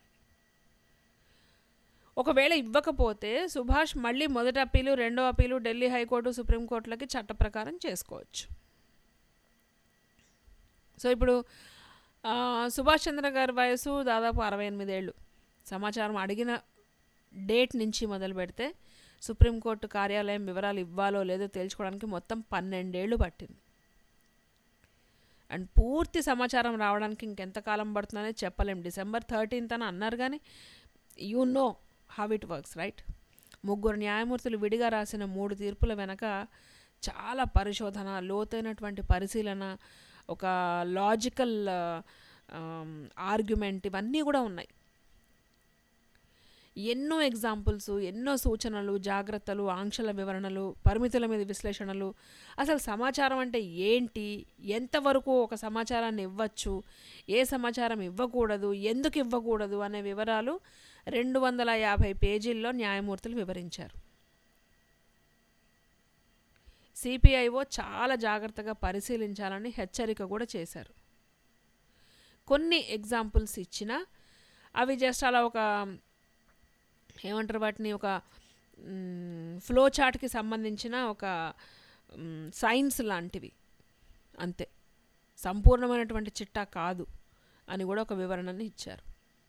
ఒకవేళ ఇవ్వకపోతే సుభాష్ మళ్ళీ మొదటి అప్పీలు రెండో అప్పీలు ఢిల్లీ హైకోర్టు సుప్రీంకోర్టులకి చట్ట ప్రకారం చేసుకోవచ్చు సో ఇప్పుడు ఆ, సుభాష్ చంద్ర గారి వయసు దాదాపు అరవై ఎనిమిదేళ్ళు సమాచారం అడిగిన డేట్ నుంచి మొదలు పెడితే సుప్రీంకోర్టు కార్యాలయం వివరాలు ఇవ్వాలో లేదో తేల్చుకోవడానికి మొత్తం పన్నెండేళ్ళు పట్టింది అండ్ పూర్తి సమాచారం రావడానికి ఇంకెంత కాలం పడుతుందనేది చెప్పలేం డిసెంబర్ థర్టీన్త్ అని అన్నారు కానీ you know how it works right ముగ్గురు న్యాయమూర్తులు విడిగా రాసిన మూడు తీర్పుల వెనక చాలా పరిశోధన లోతైనటువంటి పరిశీలన ఒక లాజికల్ ఆర్గ్యుమెంట్ ఇవన్నీ కూడా ఉన్నాయి ఎన్నో ఎగ్జాంపుల్స్ ఎన్నో సూచనలు జాగ్రత్తలు ఆంక్షల వివరణలు పరిమితుల మీద విశ్లేషణలు అసలు సమాచారం అంటే ఏంటి ఎంతవరకు ఒక సమాచారాన్ని ఇవ్వచ్చు ఏ సమాచారం ఇవ్వకూడదు ఎందుకు ఇవ్వకూడదు అనే వివరాలు రెండు వందల యాభై పేజీల్లో న్యాయమూర్తులు వివరించారు సిపిఐఓ చాలా జాగ్రత్తగా పరిశీలించాలని హెచ్చరిక కూడా చేశారు కొన్ని ఎగ్జాంపుల్స్ ఇచ్చినా అవి జస్ట్ అలా ఒక ఏమంటారు వాటిని ఒక ఫ్లో చార్ట్కి సంబంధించిన ఒక సైన్స్ లాంటివి అంతే సంపూర్ణమైనటువంటి చిట్టా కాదు అని కూడా ఒక వివరణని ఇచ్చారు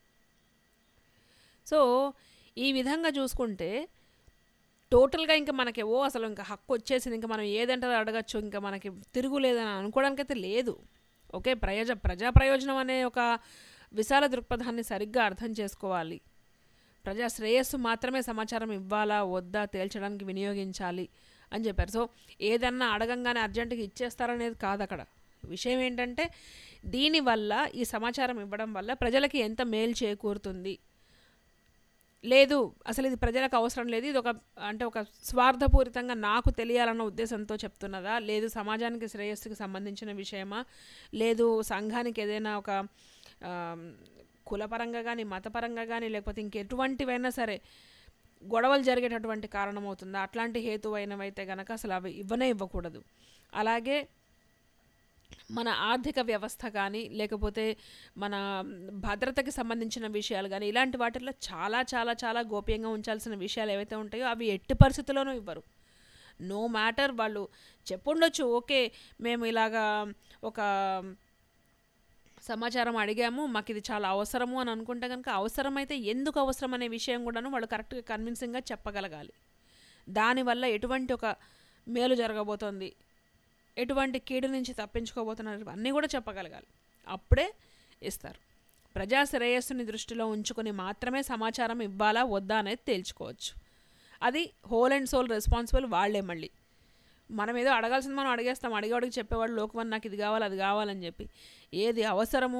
సో ఈ విధంగా చూసుకుంటే టోటల్గా ఇంకా మనకి ఓ అసలు ఇంకా హక్కు వచ్చేసింది ఇంకా మనం ఏదంటే అది అడగచ్చు ఇంకా మనకి తిరుగులేదని అనుకోవడానికైతే లేదు ఓకే ప్రయోజ ప్రజా ప్రయోజనం అనే ఒక విశాల దృక్పథాన్ని సరిగ్గా అర్థం చేసుకోవాలి ప్రజా శ్రేయస్సు మాత్రమే సమాచారం ఇవ్వాలా వద్దా తేల్చడానికి వినియోగించాలి అని చెప్పారు సో ఏదన్నా అడగంగానే అర్జెంటుగా ఇచ్చేస్తారనేది కాదు అక్కడ విషయం ఏంటంటే దీనివల్ల ఈ సమాచారం ఇవ్వడం వల్ల ప్రజలకి ఎంత మేలు చేకూరుతుంది లేదు అసలు ఇది ప్రజలకు అవసరం లేదు ఇది ఒక అంటే ఒక స్వార్థపూరితంగా నాకు తెలియాలన్న ఉద్దేశంతో చెప్తున్నదా లేదు సమాజానికి శ్రేయస్సుకి సంబంధించిన విషయమా లేదు సంఘానికి ఏదైనా ఒక ఆ, కులపరంగా కానీ మతపరంగా కానీ లేకపోతే ఇంకెటువంటివైనా సరే గొడవలు జరిగేటటువంటి కారణమవుతుందా అట్లాంటి హేతువైనవైతే గనక అసలు అవి ఇవ్వనే ఇవ్వకూడదు అలాగే మన ఆర్థిక వ్యవస్థ కానీ లేకపోతే మన భద్రతకి సంబంధించిన విషయాలు కానీ ఇలాంటి వాటిల్లో చాలా చాలా చాలా గోప్యంగా ఉంచాల్సిన విషయాలు ఏవైతే ఉంటాయో అవి ఎట్టి పరిస్థితుల్లోనూ ఇవ్వరు నో మ్యాటర్ వాళ్ళు చెప్పుండొచ్చు ఓకే మేము ఇలాగా ఒక సమాచారం అడిగాము మాకు ఇది చాలా అవసరము అని అనుకుంటే కనుక అవసరమైతే ఎందుకు అవసరం అనే విషయం కూడాను వాళ్ళు కరెక్ట్గా కన్విన్సింగ్గా చెప్పగలగాలి దానివల్ల ఎటువంటి ఒక మేలు జరగబోతోంది ఎటువంటి కీడు నుంచి తప్పించుకోబోతున్నారు అన్నీ కూడా చెప్పగలగాలి అప్పుడే ఇస్తారు ప్రజా శ్రేయస్సుని దృష్టిలో ఉంచుకొని మాత్రమే సమాచారం ఇవ్వాలా వద్దా అనేది తేల్చుకోవచ్చు అది హోల్ అండ్ సోల్ రెస్పాన్సిబుల్ వాళ్ళే మళ్ళీ మనం ఏదో అడగాల్సింది మనం అడిగేస్తాం అడిగేవాడికి చెప్పేవాడు లోకమని నాకు ఇది కావాలి అది కావాలని చెప్పి ఏది అవసరము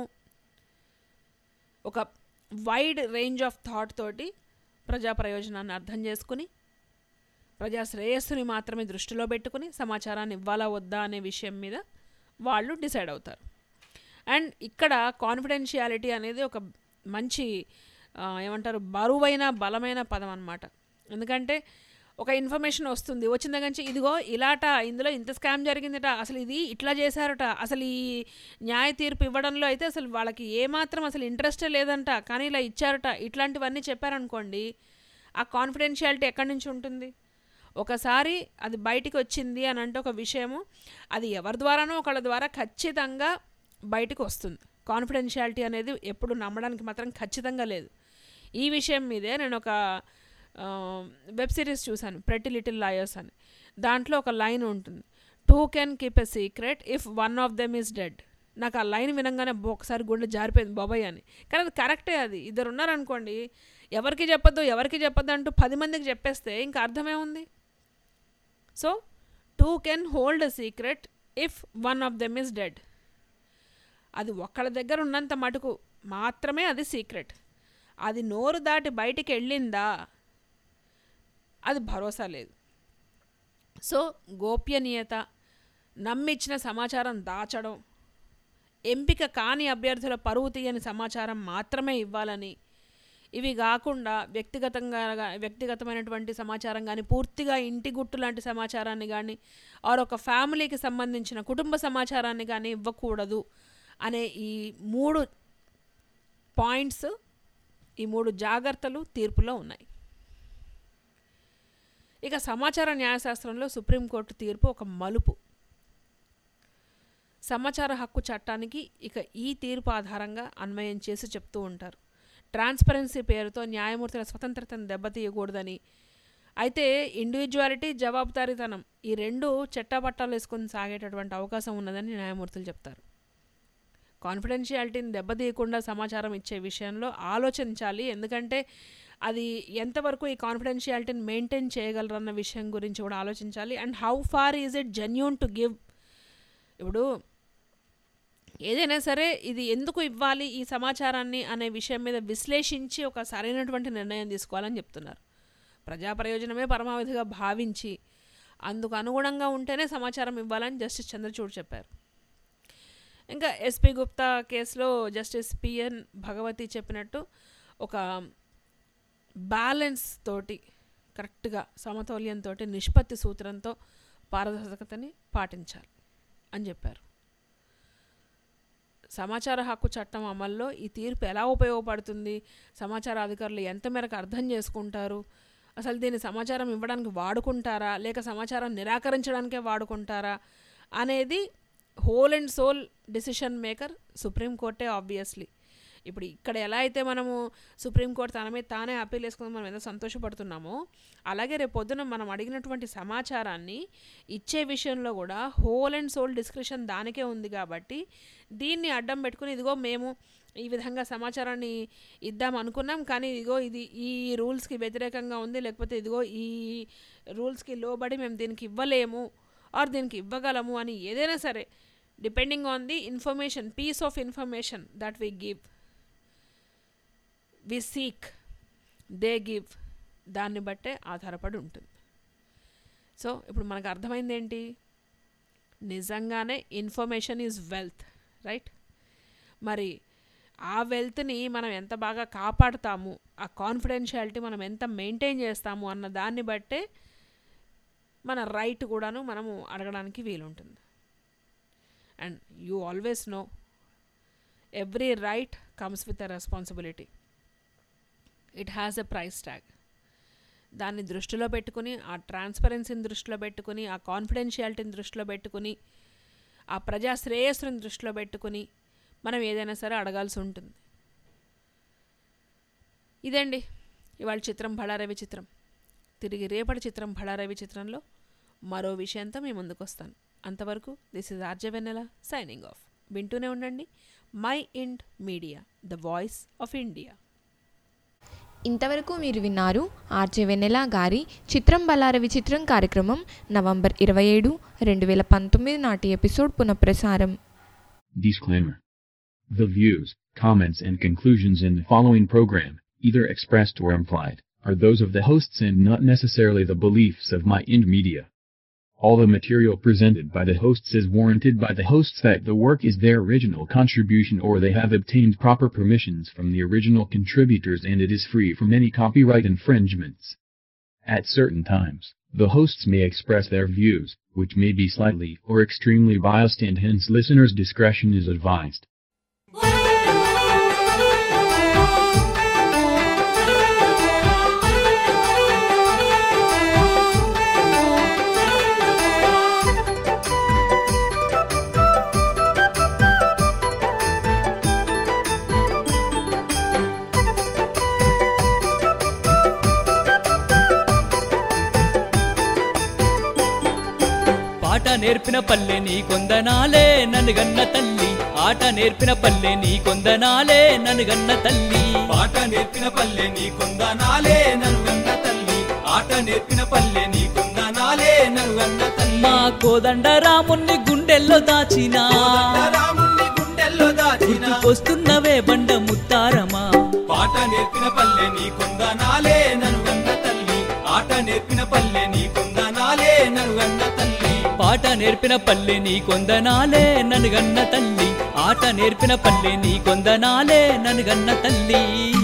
ఒక వైడ్ రేంజ్ ఆఫ్ థాట్ తోటి ప్రజా ప్రయోజనాన్ని అర్థం చేసుకుని ప్రజా శ్రేయస్సుని మాత్రమే దృష్టిలో పెట్టుకుని సమాచారాన్ని ఇవ్వాలా వద్దా అనే విషయం మీద వాళ్ళు డిసైడ్ అవుతారు అండ్ ఇక్కడ కాన్ఫిడెన్షియాలిటీ అనేది ఒక మంచి ఆ, ఏమంటారు బరువైన బలమైన పదం అనమాట ఎందుకంటే ఒక ఇన్ఫర్మేషన్ వస్తుంది వచ్చిన దగ్గర నుంచి ఇదిగో ఇలాట ఇందులో ఇంత స్కామ్ జరిగిందట అసలు ఇది ఇట్లా చేశారట అసలు ఈ న్యాయ తీర్పు ఇవ్వడంలో అయితే అసలు వాళ్ళకి ఏమాత్రం అసలు ఇంట్రెస్టే లేదంట కానీ ఇలా ఇచ్చారట ఇట్లాంటివన్నీ చెప్పారనుకోండి ఆ కాన్ఫిడెన్షియాలిటీ ఎక్కడి నుంచి ఉంటుంది ఒకసారి అది బయటికి వచ్చింది అని అంటే ఒక విషయము అది ఎవరి ద్వారానో ఒకళ్ళ ద్వారా ఖచ్చితంగా బయటకు వస్తుంది కాన్ఫిడెన్షియాలిటీ అనేది ఎప్పుడు నమ్మడానికి మాత్రం ఖచ్చితంగా లేదు ఈ విషయం మీదే నేను ఒక వెబ్ సిరీస్ చూశాను ప్రెట్టి లిటిల్ లాయర్స్ అని దాంట్లో ఒక లైన్ ఉంటుంది two can keep a secret if one of them is dead నాకు ఆ లైన్ వినంగానే బో- ఒకసారి గుండె జారిపోయింది బాబాయ్ అని కానీ అది కరెక్టే అది ఇద్దరు ఉన్నారనుకోండి ఎవరికి చెప్పొద్దు ఎవరికి చెప్పొద్దు అంటూ పది మందికి చెప్పేస్తే ఇంకా అర్థమే ఉంది so two can hold a secret if one of them is dead అది ఒక్కళ్ళ దగ్గర ఉన్నంత మటుకు మాత్రమే అది సీక్రెట్ అది నోరు దాటి బయటికి వెళ్ళిందా అది భరోసా లేదు సో గోప్యనీయత నమ్మిచ్చిన సమాచారం దాచడం ఎంపిక కాని అభ్యర్థుల పరువు తీయని సమాచారం మాత్రమే ఇవ్వాలని ఇవి కాకుండా వ్యక్తిగతంగా గా- వ్యక్తిగతమైనటువంటి సమాచారం కానీ పూర్తిగా ఇంటి గుట్టు లాంటి సమాచారాన్ని కానీ ఆర్ ఒక ఫ్యామిలీకి సంబంధించిన కుటుంబ సమాచారాన్ని కానీ ఇవ్వకూడదు అనే ఈ మూడు పాయింట్స్ ఈ మూడు జాగ్రత్తలు తీర్పులో ఉన్నాయి ఇక సమాచార న్యాయశాస్త్రంలో సుప్రీంకోర్టు తీర్పు ఒక మలుపు సమాచార హక్కు చట్టానికి ఇక ఈ తీర్పు ఆధారంగా అన్వయం చేసి చెప్తూ ఉంటారు ట్రాన్స్పరెన్సీ పేరుతో న్యాయమూర్తుల స్వతంత్రతను దెబ్బతీయకూడదని అయితే ఇండివిజువాలిటీ జవాబుదారీతనం ఈ రెండు చట్టపట్టాలు వేసుకొని సాగేటటువంటి అవకాశం ఉన్నదని న్యాయమూర్తులు చెప్తారు కాన్ఫిడెన్షియాలిటీని దెబ్బతీయకుండా సమాచారం ఇచ్చే విషయంలో ఆలోచించాలి ఎందుకంటే అది ఎంతవరకు ఈ కాన్ఫిడెన్షియాలిటీని మెయింటైన్ చేయగలరన్న విషయం గురించి కూడా ఆలోచించాలి and how far is it genuine to give ఇప్పుడు ఏదైనా సరే ఇది ఎందుకు ఇవ్వాలి ఈ సమాచారాన్ని అనే విషయం మీద విశ్లేషించి ఒక సరైనటువంటి నిర్ణయం తీసుకోవాలని చెప్తున్నారు ప్రజా ప్రయోజనమే పరమావధిగా భావించి అందుకు అనుగుణంగా ఉంటేనే సమాచారం ఇవ్వాలని జస్టిస్ చంద్రచూడ్ చెప్పారు ఇంకా ఎస్పీ గుప్తా కేసులో జస్టిస్ పిఎన్ భగవతి చెప్పినట్టు ఒక బ్యాలెన్స్ తోటి కరెక్ట్గా సమతౌల్యంతో నిష్పత్తి సూత్రంతో పారదర్శకతని పాటించాలి అని చెప్పారు సమాచార హక్కు చట్టం అమల్లో ఈ తీర్పు ఎలా ఉపయోగపడుతుంది సమాచార అధికారులు ఎంత మేరకు అర్థం చేసుకుంటారు అసలు దీన్ని సమాచారం ఇవ్వడానికి వాడుకుంటారా లేక సమాచారం నిరాకరించడానికే వాడుకుంటారా అనేది whole and sole decision maker సుప్రీంకోర్టే ఆబ్వియస్లీ ఇప్పుడు ఇక్కడ ఎలా అయితే మనము సుప్రీంకోర్టు తన మీద తానే అప్పీల్ వేసుకుని మనం ఎంత సంతోషపడుతున్నామో అలాగే రేపు పొద్దున మనం అడిగినటువంటి సమాచారాన్ని ఇచ్చే విషయంలో కూడా హోల్ అండ్ సోల్ డిస్క్రిప్షన్ దానికే ఉంది కాబట్టి దీన్ని అడ్డం పెట్టుకుని ఇదిగో మేము ఈ విధంగా సమాచారాన్ని ఇద్దాం అనుకున్నాం కానీ ఇదిగో ఇది ఈ రూల్స్కి వ్యతిరేకంగా ఉంది లేకపోతే ఇదిగో ఈ రూల్స్కి లోబడి మేము దీనికి ఇవ్వలేము ఆర్ దీనికి ఇవ్వగలము అని ఏదైనా సరే depending on the information piece of information that we give we seek they give దాన్ని బట్టే ఆధారపడి ఉంటుంది సో ఇప్పుడు మనకు అర్థమైంది ఏంటి నిజంగానే ఇన్ఫర్మేషన్ ఈజ్ వెల్త్ రైట్ మరి ఆ వెల్త్ని మనం ఎంత బాగా కాపాడుతాము ఆ కాన్ఫిడెన్షియాలిటీ మనం ఎంత మెయింటైన్ చేస్తాము అన్న దాన్ని బట్టే మన రైట్ కూడాను మనము అడగడానికి వీలుంటుంది and you always know every right comes with a responsibility it has a price tag దాన్ని దృష్టిలో పెట్టుకుని ఆ ట్రాన్స్పరెన్సీని దృష్టిలో పెట్టుకుని ఆ కాన్ఫిడెన్షియాలిటీని దృష్టిలో పెట్టుకుని ఆ ప్రజా శ్రేయస్సుని దృష్టిలో పెట్టుకుని మనం ఏదైనా సరే అడగాల్సి ఉంటుంది ఇదండి ఇవాళ చిత్రం భళారవి చిత్రం తిరిగి రేపటి చిత్రం భళారవి చిత్రంలో మరో విషయంతో మీ ముందుకు వస్తాను అంతవరకు this is RJ Vennela signing off వింటూనే ఉండండి mind media the voice of India ఇంతవరకు మీరు విన్నారు ఆర్జే వెన్నెల గారి చిత్రం బలారవి చిత్రం కార్యక్రమం నవంబర్ ఇరవై ఏడు రెండు వేల పంతొమ్మిది నాటి ఎపిసోడ్ పునఃప్రసారం Disclaimer. The views, comments and conclusions in the following program, either expressed or implied, are those of the hosts and not necessarily the beliefs of My Ind Media. All the material presented by the hosts is warranted by the hosts that the work is their original contribution or they have obtained proper permissions from the original contributors and it is free from any copyright infringements. At certain times, the hosts may express their views, which may be slightly or extremely biased and hence listeners' discretion is advised. పాట నేర్పిన పల్లె నీ కొందనాలే నన్ను గన్న తల్లి ఆట నేర్పిన పల్లె నీ కొందనాలే నన్ను గన్న తల్లి పాట నేర్పిన పల్లె నీ కొందనాలే నన్ను గన్న తల్లి ఆట నేర్పిన పల్లె నీ కొందనాలే నన్ను గన్న తల్లి మా కోదండ రాముణ్ణి గుండెల్లో దాచిన రాముణ్ణి గుండెల్లో దాచిన వస్తున్నవే బండ ముత్తారమా పాట నేర్పిన పల్లె నీ కొందనాలే నన్ను గన్న తల్లి ఆట నేర్పిన పల్లె నీ కొందనాలే నన్ను గన్న తల్లి పాట నేర్పిన పల్లె నీ కొందనాలే నన్ను గన్న తల్లి ఆట నేర్పిన పల్లె నీ కొందనాలే నన్ను గన్న తల్లి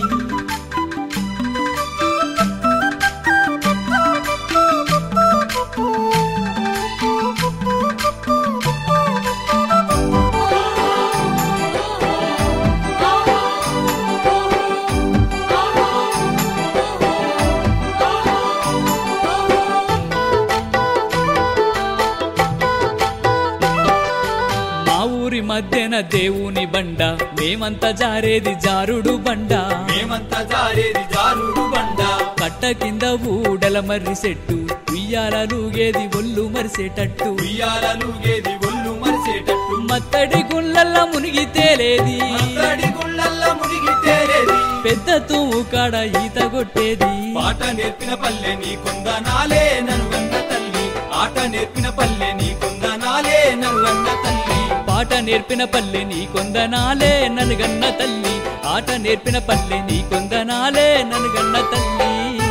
మా ఊరి మధ్యన దేవుని బండ మేమంతా జారేది జారుడు బండ మేమంతా జారేది జారుడు బండ కట్ట కింద ఊడల మర్రి చెట్టు ఉయ్యాలలుగేది ఒళ్ళు మరిసేటట్టు ఉయ్యాలలుగేది ఒళ్ళు మరిసేటట్టు మత్తడి గుళ్ళల్ల మునిగి తేలేది మత్తడి గుళ్ళల్ల మునిగి తేలేది పెద్ద తూము కాడ ఈత కొట్టేది పాట నేర్పిన పల్లె నీ కొందనాలే నన్ను గన్న తల్లి ఆట నేర్పిన పల్లె నీ కొందనాలే నన్ను గన్న తల్లి పాట నేర్పిన పల్లె నీ కొందనాలే నన్ను గన్న తల్లి ఆట నేర్పిన పల్లె నీ కొందనాలే నన్ను గన్న తల్లి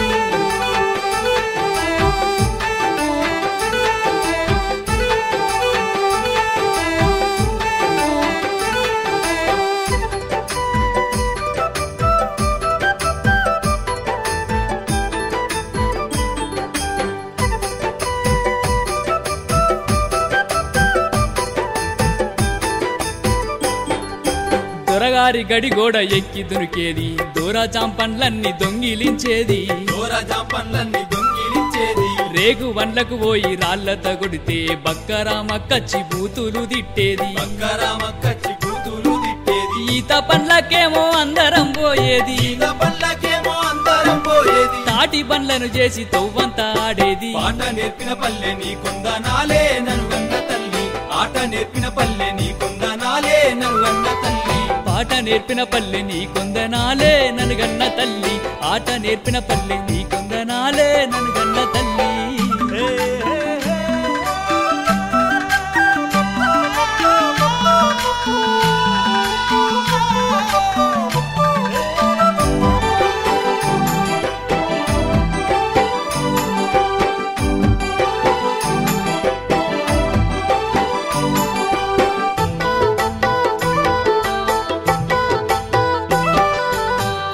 దొరగారి గడి గోడ ఎక్కి దునికేది దూరా చాంపన్లన్నీ దొంగిలించేది దూర జాంపన్లన్నీ దొంగిలించేది రేగు వండ్లకు పోయి రాళ్లతో కొడితే బక్కరామ కచ్చి బూతులు తిట్టేది బక్కరామ కచ్చి కూతులు తిట్టేది ఈత పండ్లకేమో అందరం పోయేది ఈత పల్లకేమో అందరం పోయేది తాటి పండ్లను చేసి తవ్వంతా ఆడేది పాట నేర్పిన పల్లె నీ కొందనాలే నన్ను గన్న తల్లి ఆట నేర్పిన పల్లె నీ కొందనాలే నన్ను గన్న తల్లి పాట నేర్పిన పల్లె నీ కొందనాలే నన్ను గన్న తల్లి ఆట నేర్పిన పల్లె నీ కొందనాలే నన్ను గన్న తల్లి హే, హే, హే.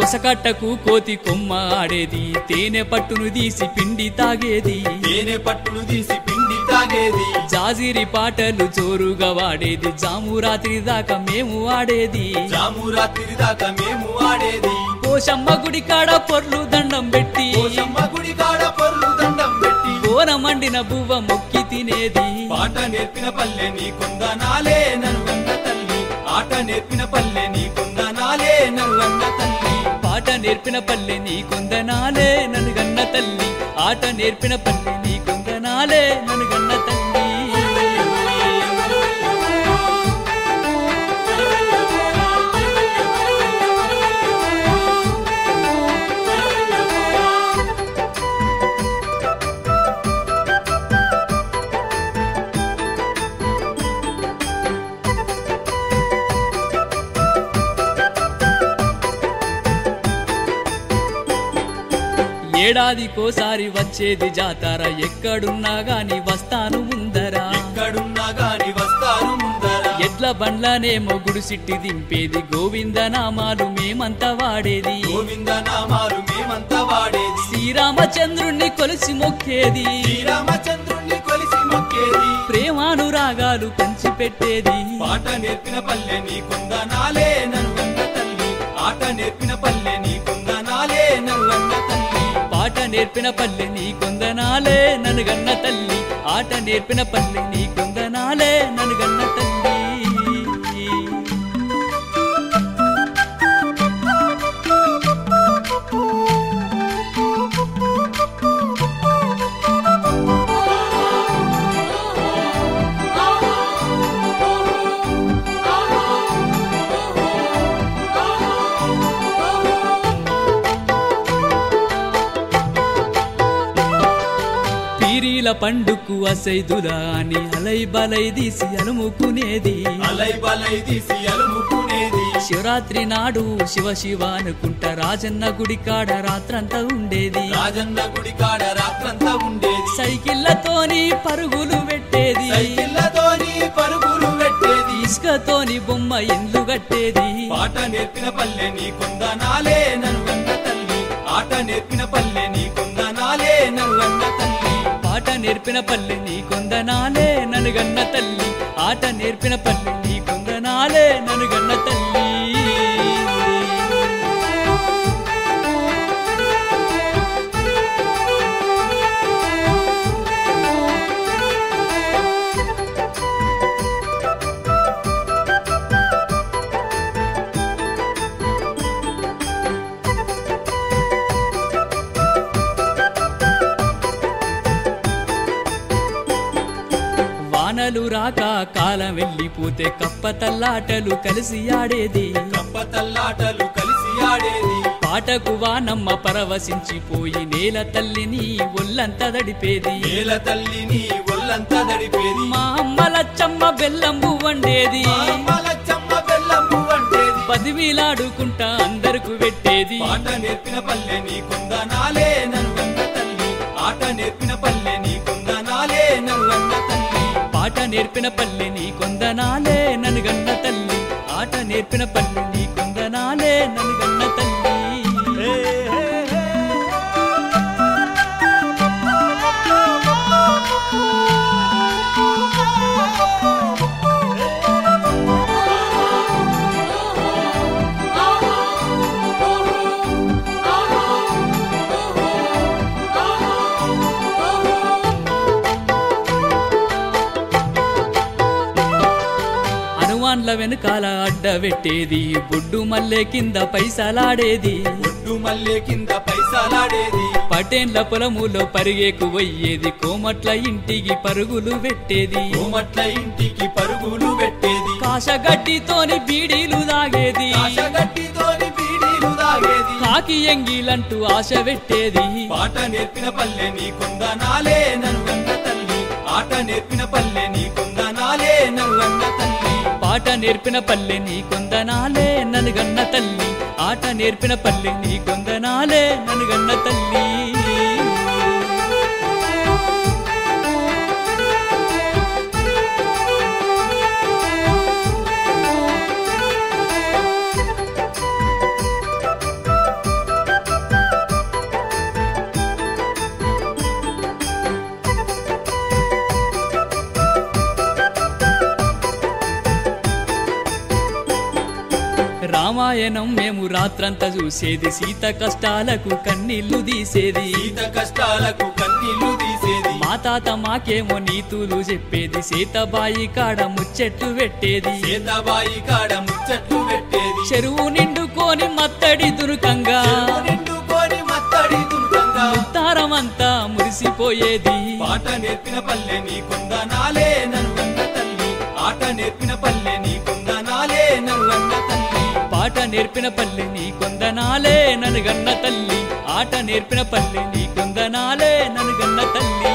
కసకట్టకు కోతి కొమ్మ ఆడేది తేనె పట్టును తీసి పిండి తాగేది తేనె పట్టును తీసి పిండి తాగేది జాజిరి పాటలు జోరుగా వాడేది జాము రాత్రి దాకా మేము ఆడేది జాము రాత్రి దాకా మేము ఆడేది పోషమ్మ గుడి కాడ పొర్లు దండం పెట్టి పోషమ్మ గుడి కాడ పొర్లు దండం పెట్టి కోన మండిన బువ్వ మొక్కి తినేది పాట నేర్పిన పల్లె నీ కొందనాలే ననుగన్న తల్లి ఆట నేర్పిన పల్లె నీ కొందనాలే ననుగన్న తల్లి పాట నేర్పిన పల్లె నీ కొందనాలే నన్ను గన్న తల్లి ఆట నేర్పిన పల్లె నీ కొందనాలే నన్ను గన్న తల్లి ఏడాదికోసారి వచ్చేది జాతర ఎక్కడున్నా గాని వస్తాను ముందరా ఎక్కడున్నా గాని వస్తారు ముందర ఎడ్ల బండ్లనేమో గుడిసిట్టి దింపేది గోవింద నామాలు మేమంతా వాడేది గోవింద నామాలు మేమంతా వాడేది శ్రీరామచంద్రుణ్ణి కొలిసి మొక్కేది శ్రీరామచంద్రుణ్ణి కొలిసి మొక్కేది ప్రేమానురాగాలు పంచిపెట్టేది పాట నేర్పిన పల్లె నీ కొందనాలే ననుగన్న తల్లి ఆట నేర్పిన పల్లె నీ కొందనాలే ననుగన్న తల్లి పాట నేర్పిన పల్లె నీ కొందనాలే నన్ను గన్న తల్లి ఆట నేర్పిన పల్లె నీ కొందనాలే నన్ను గన్న తల్లి పీరీల పండుకు అసైదులా అని అలై బలై తీసి అలుముకునేది అలై బలై తీసి అలుముకునేది శివరాత్రి నాడు శివ శివ అనుకుంటా రాజన్న గుడి కాడ రాత్రంతా ఉండేది రాజన్న గుడి కాడ రాత్రంతా ఉండేది సైకిళ్ళతోని పరుగులు పెట్టేది సైకిళ్ళతోని పరుగులు పెట్టేది ఇసుకతోని బొమ్మ ఎండ్లు కట్టేది పాట నేర్పిన పల్లె నీ కొందనాలే ననుగన్న తల్లి ఆట నేర్పిన పల్లె నీ కొందనాలే ననుగన్న తల్లి పాట నేర్పిన పల్లె నీ కొందనాలే నన్ను గన్న తల్లి ఆట నేర్పిన పల్లె నీ కొందనాలే నన్ను గన్న తల్లి వానలు రాక కాలం వెళ్ళిపోతే కప్ప తల్లాటలు కలిసి ఆడేది కప్ప తల్లాటలు కలిసి ఆడేది పాటకు వానమ్మ పరవశించిపోయి నేల తల్లిని ఒళ్ళంతా దడిపేది నేల తల్లిని ఒళ్ళంతా దడిపేది మా అమ్మ లచ్చమ్మ బెల్లంబు వండేది మలచమ్మ బెల్లము వంటేది పదివిలాడుకుంటా అందరకు పెట్టేది పాట నేర్పిన పల్లె నీ కొందనాలే ననుగన్న తల్లి ఆట నేర్పిన పల్లె నీ కొందనాలే ననుగన్న తల్లి పాట నేర్పిన పల్లె నీ కొందనాలే నన్ను గన్న తల్లి ఆట నేర్పిన పల్లె నీ కొందనాలే నన్ను గన్న తల్లి హనుమాన్ల వెనకాల అడ్డబెట్టేది బొడ్డు మల్లె కింద పైసలాడేది ఒడ్డు మల్లె కింద పైసలాడేది పటేన్ల పొలములో పరిగేకు పోయేది కోమట్ల ఇంటికి పరుగులు పెట్టేది కోమట్ల ఇంటికి పరుగులు పెట్టేది కాశగడ్డితోని బీడీలు దాగేది ఆశగట్టితోని బీడీలు తాగేది కాకి ఎంగిలంటూ ఆశ పెట్టేది పాట నేర్పిన పల్లె నీ కొందనాలే ననుగన్న తల్లి ఆట నేర్పిన పల్లె నీ కొందనాలే ననుగన్న తల్లి పాట నేర్పిన పల్లె నీ కొందనాలే నన్ను గన్న తల్లి ఆట నేర్పిన పల్లె నీ కొందనాలే నన్ను గన్న తల్లి రామాయణం మేము రాత్రంతా చూసేది సీత కష్టాలకు కన్నీళ్లు తీసేది సీత కష్టాలకు కన్నీళ్లు తీసేది మా తాత మాకేమో నీతులు చెప్పేది సీతబాయి కాడ ముచ్చెట్లు పెట్టేది సీతాబాయి కాడ ముచ్చట్లు పెట్టేది చెరువు నిండుకొని మత్తడి దురుకంగా నిండుకొని మత్తడి దుర్గంగా తారమంతా మురిసిపోయేది పాట నేర్పిన పల్లె నీ కొందనాలే నన్ను తల్లి ఆట నేర్పిన పల్లె నీ కొందనాలే నన్ను తల్లి పాట నేర్పిన పల్లె నీ కొందనాలే నన్ను గన్న తల్లి ఆట నేర్పిన పల్లె నీ కొందనాలే నన్ను గన్న తల్లి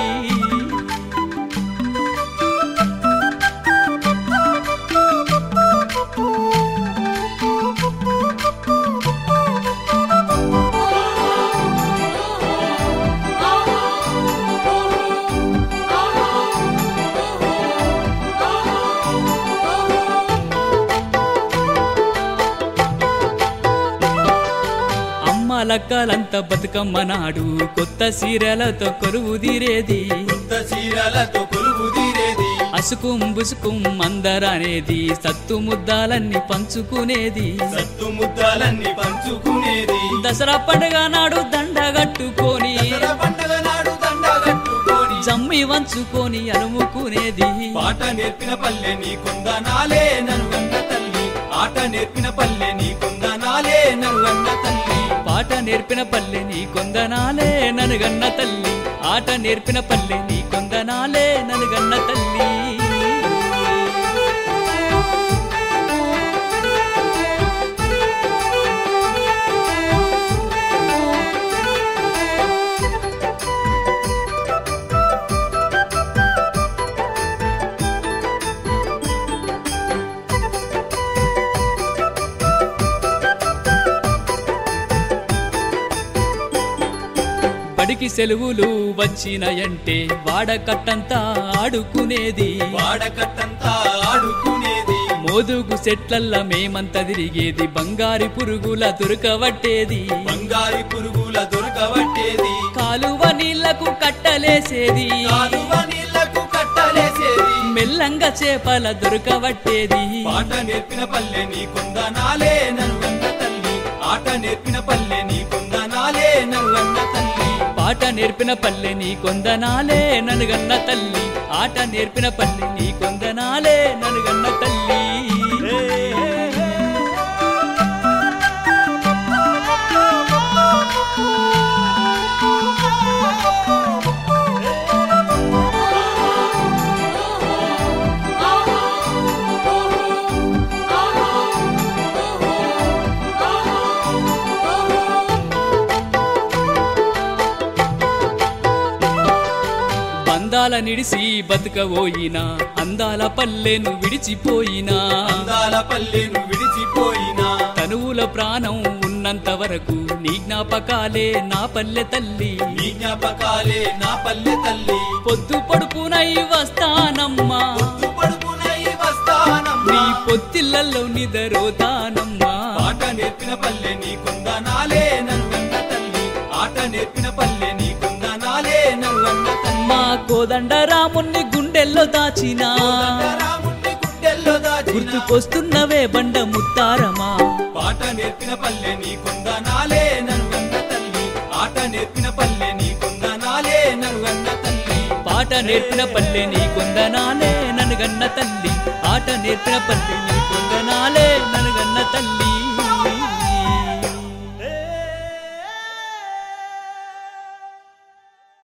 అమ్మ లక్కలంతా బతుకమ్మ నాడు కొత్త సీరలతో కొలువు తీరేది కొత్త చీరలతో కొలువు తీరేది అసుకుం బుసుకుం అందరనేది సత్తు ముద్దాలన్నీ పంచుకునేది సత్తు ముద్దాలన్నీ పంచుకునేది దసరా పండుగ నాడు దండ కట్టుకొని దసరా పండుగ నాడు దండ కట్టుకొని జమ్మి వంచుకొని అలుముకునేది పాట నేర్పిన పల్లె నీ కొందనాలే నన్ను తల్లి ఆట నేర్పిన పల్లె నీ కొందనాలే నన్ను తల్లి పాట నేర్పిన పల్లె నీ కొందనాలే ననుగన్న తల్లి ఆట నేర్పిన పల్లె నీ కొందనాలే ననుగన్న తల్లి బడికి సెలవులు వచ్చినాయంటే వాడకట్టంతా ఆడుకునేది వాడకట్టంతా ఆడుకునేది మోదుగు చెట్లల్ల మేమంతా తిరిగేది బంగారి పురుగుల దొరకవట్టేది బంగారి పురుగుల దొరకబట్టేది కాలువ నీళ్లకు కట్టలేసేది కాలువ నీళ్లకు కట్టలేసేది మెల్లంగా చేపల దొరకవట్టేది పాట నేర్పిన పల్లె నీ కొందనాలే నన్ను తల్లి ఆట నేర్పిన పల్లె నీ కొందనాలే నన్ను తల్లి పాట నేర్పిన పల్లె నీ కొందనాలే ననుగన్న తల్లి ఆట నేర్పిన పల్లె నీ కొందనాలే ననుగన్న తల్లి బంధాల నిడిసి బతుకబోయినా అందాల పల్లెను విడిచిపోయినా అందాల పల్లెను విడిచిపోయినా తనువుల ప్రాణం ఉన్నంత వరకు నీ జ్ఞాపకాలే నా పల్లె తల్లి నీ జ్ఞాపకాలే నా పల్లె తల్లి పొద్దు పడుపునై వస్తానమ్మా పొద్దు పడుపునై వస్తానమ్మా నీ పొత్తిళ్ళల్లో నిదరోతానమ్మా పాట నేర్పిన పల్లె నీ కొందనాలే నన్ను తల్లి ఆట నేర్పిన పల్లె నీ కొందనాలే నన్ను తల్లి మా కోదండ రాముణ్ణి గుండెల్లో దాచినా రాముణ్ణి గుండెల్లో దాచిన గుర్తుకొస్తున్నవే బండ ముత్తారమా పాట నేర్పిన పల్లె నీ కొందనాలే నన్ను తల్లి ఆట నేర్పిన పల్లె నీ కొందనాలే నన్ను తల్లి పాట నేర్పిన పల్లె నీ కొందనాలే నన్ను గన్న తల్లి ఆట నేర్పిన పల్లె నీ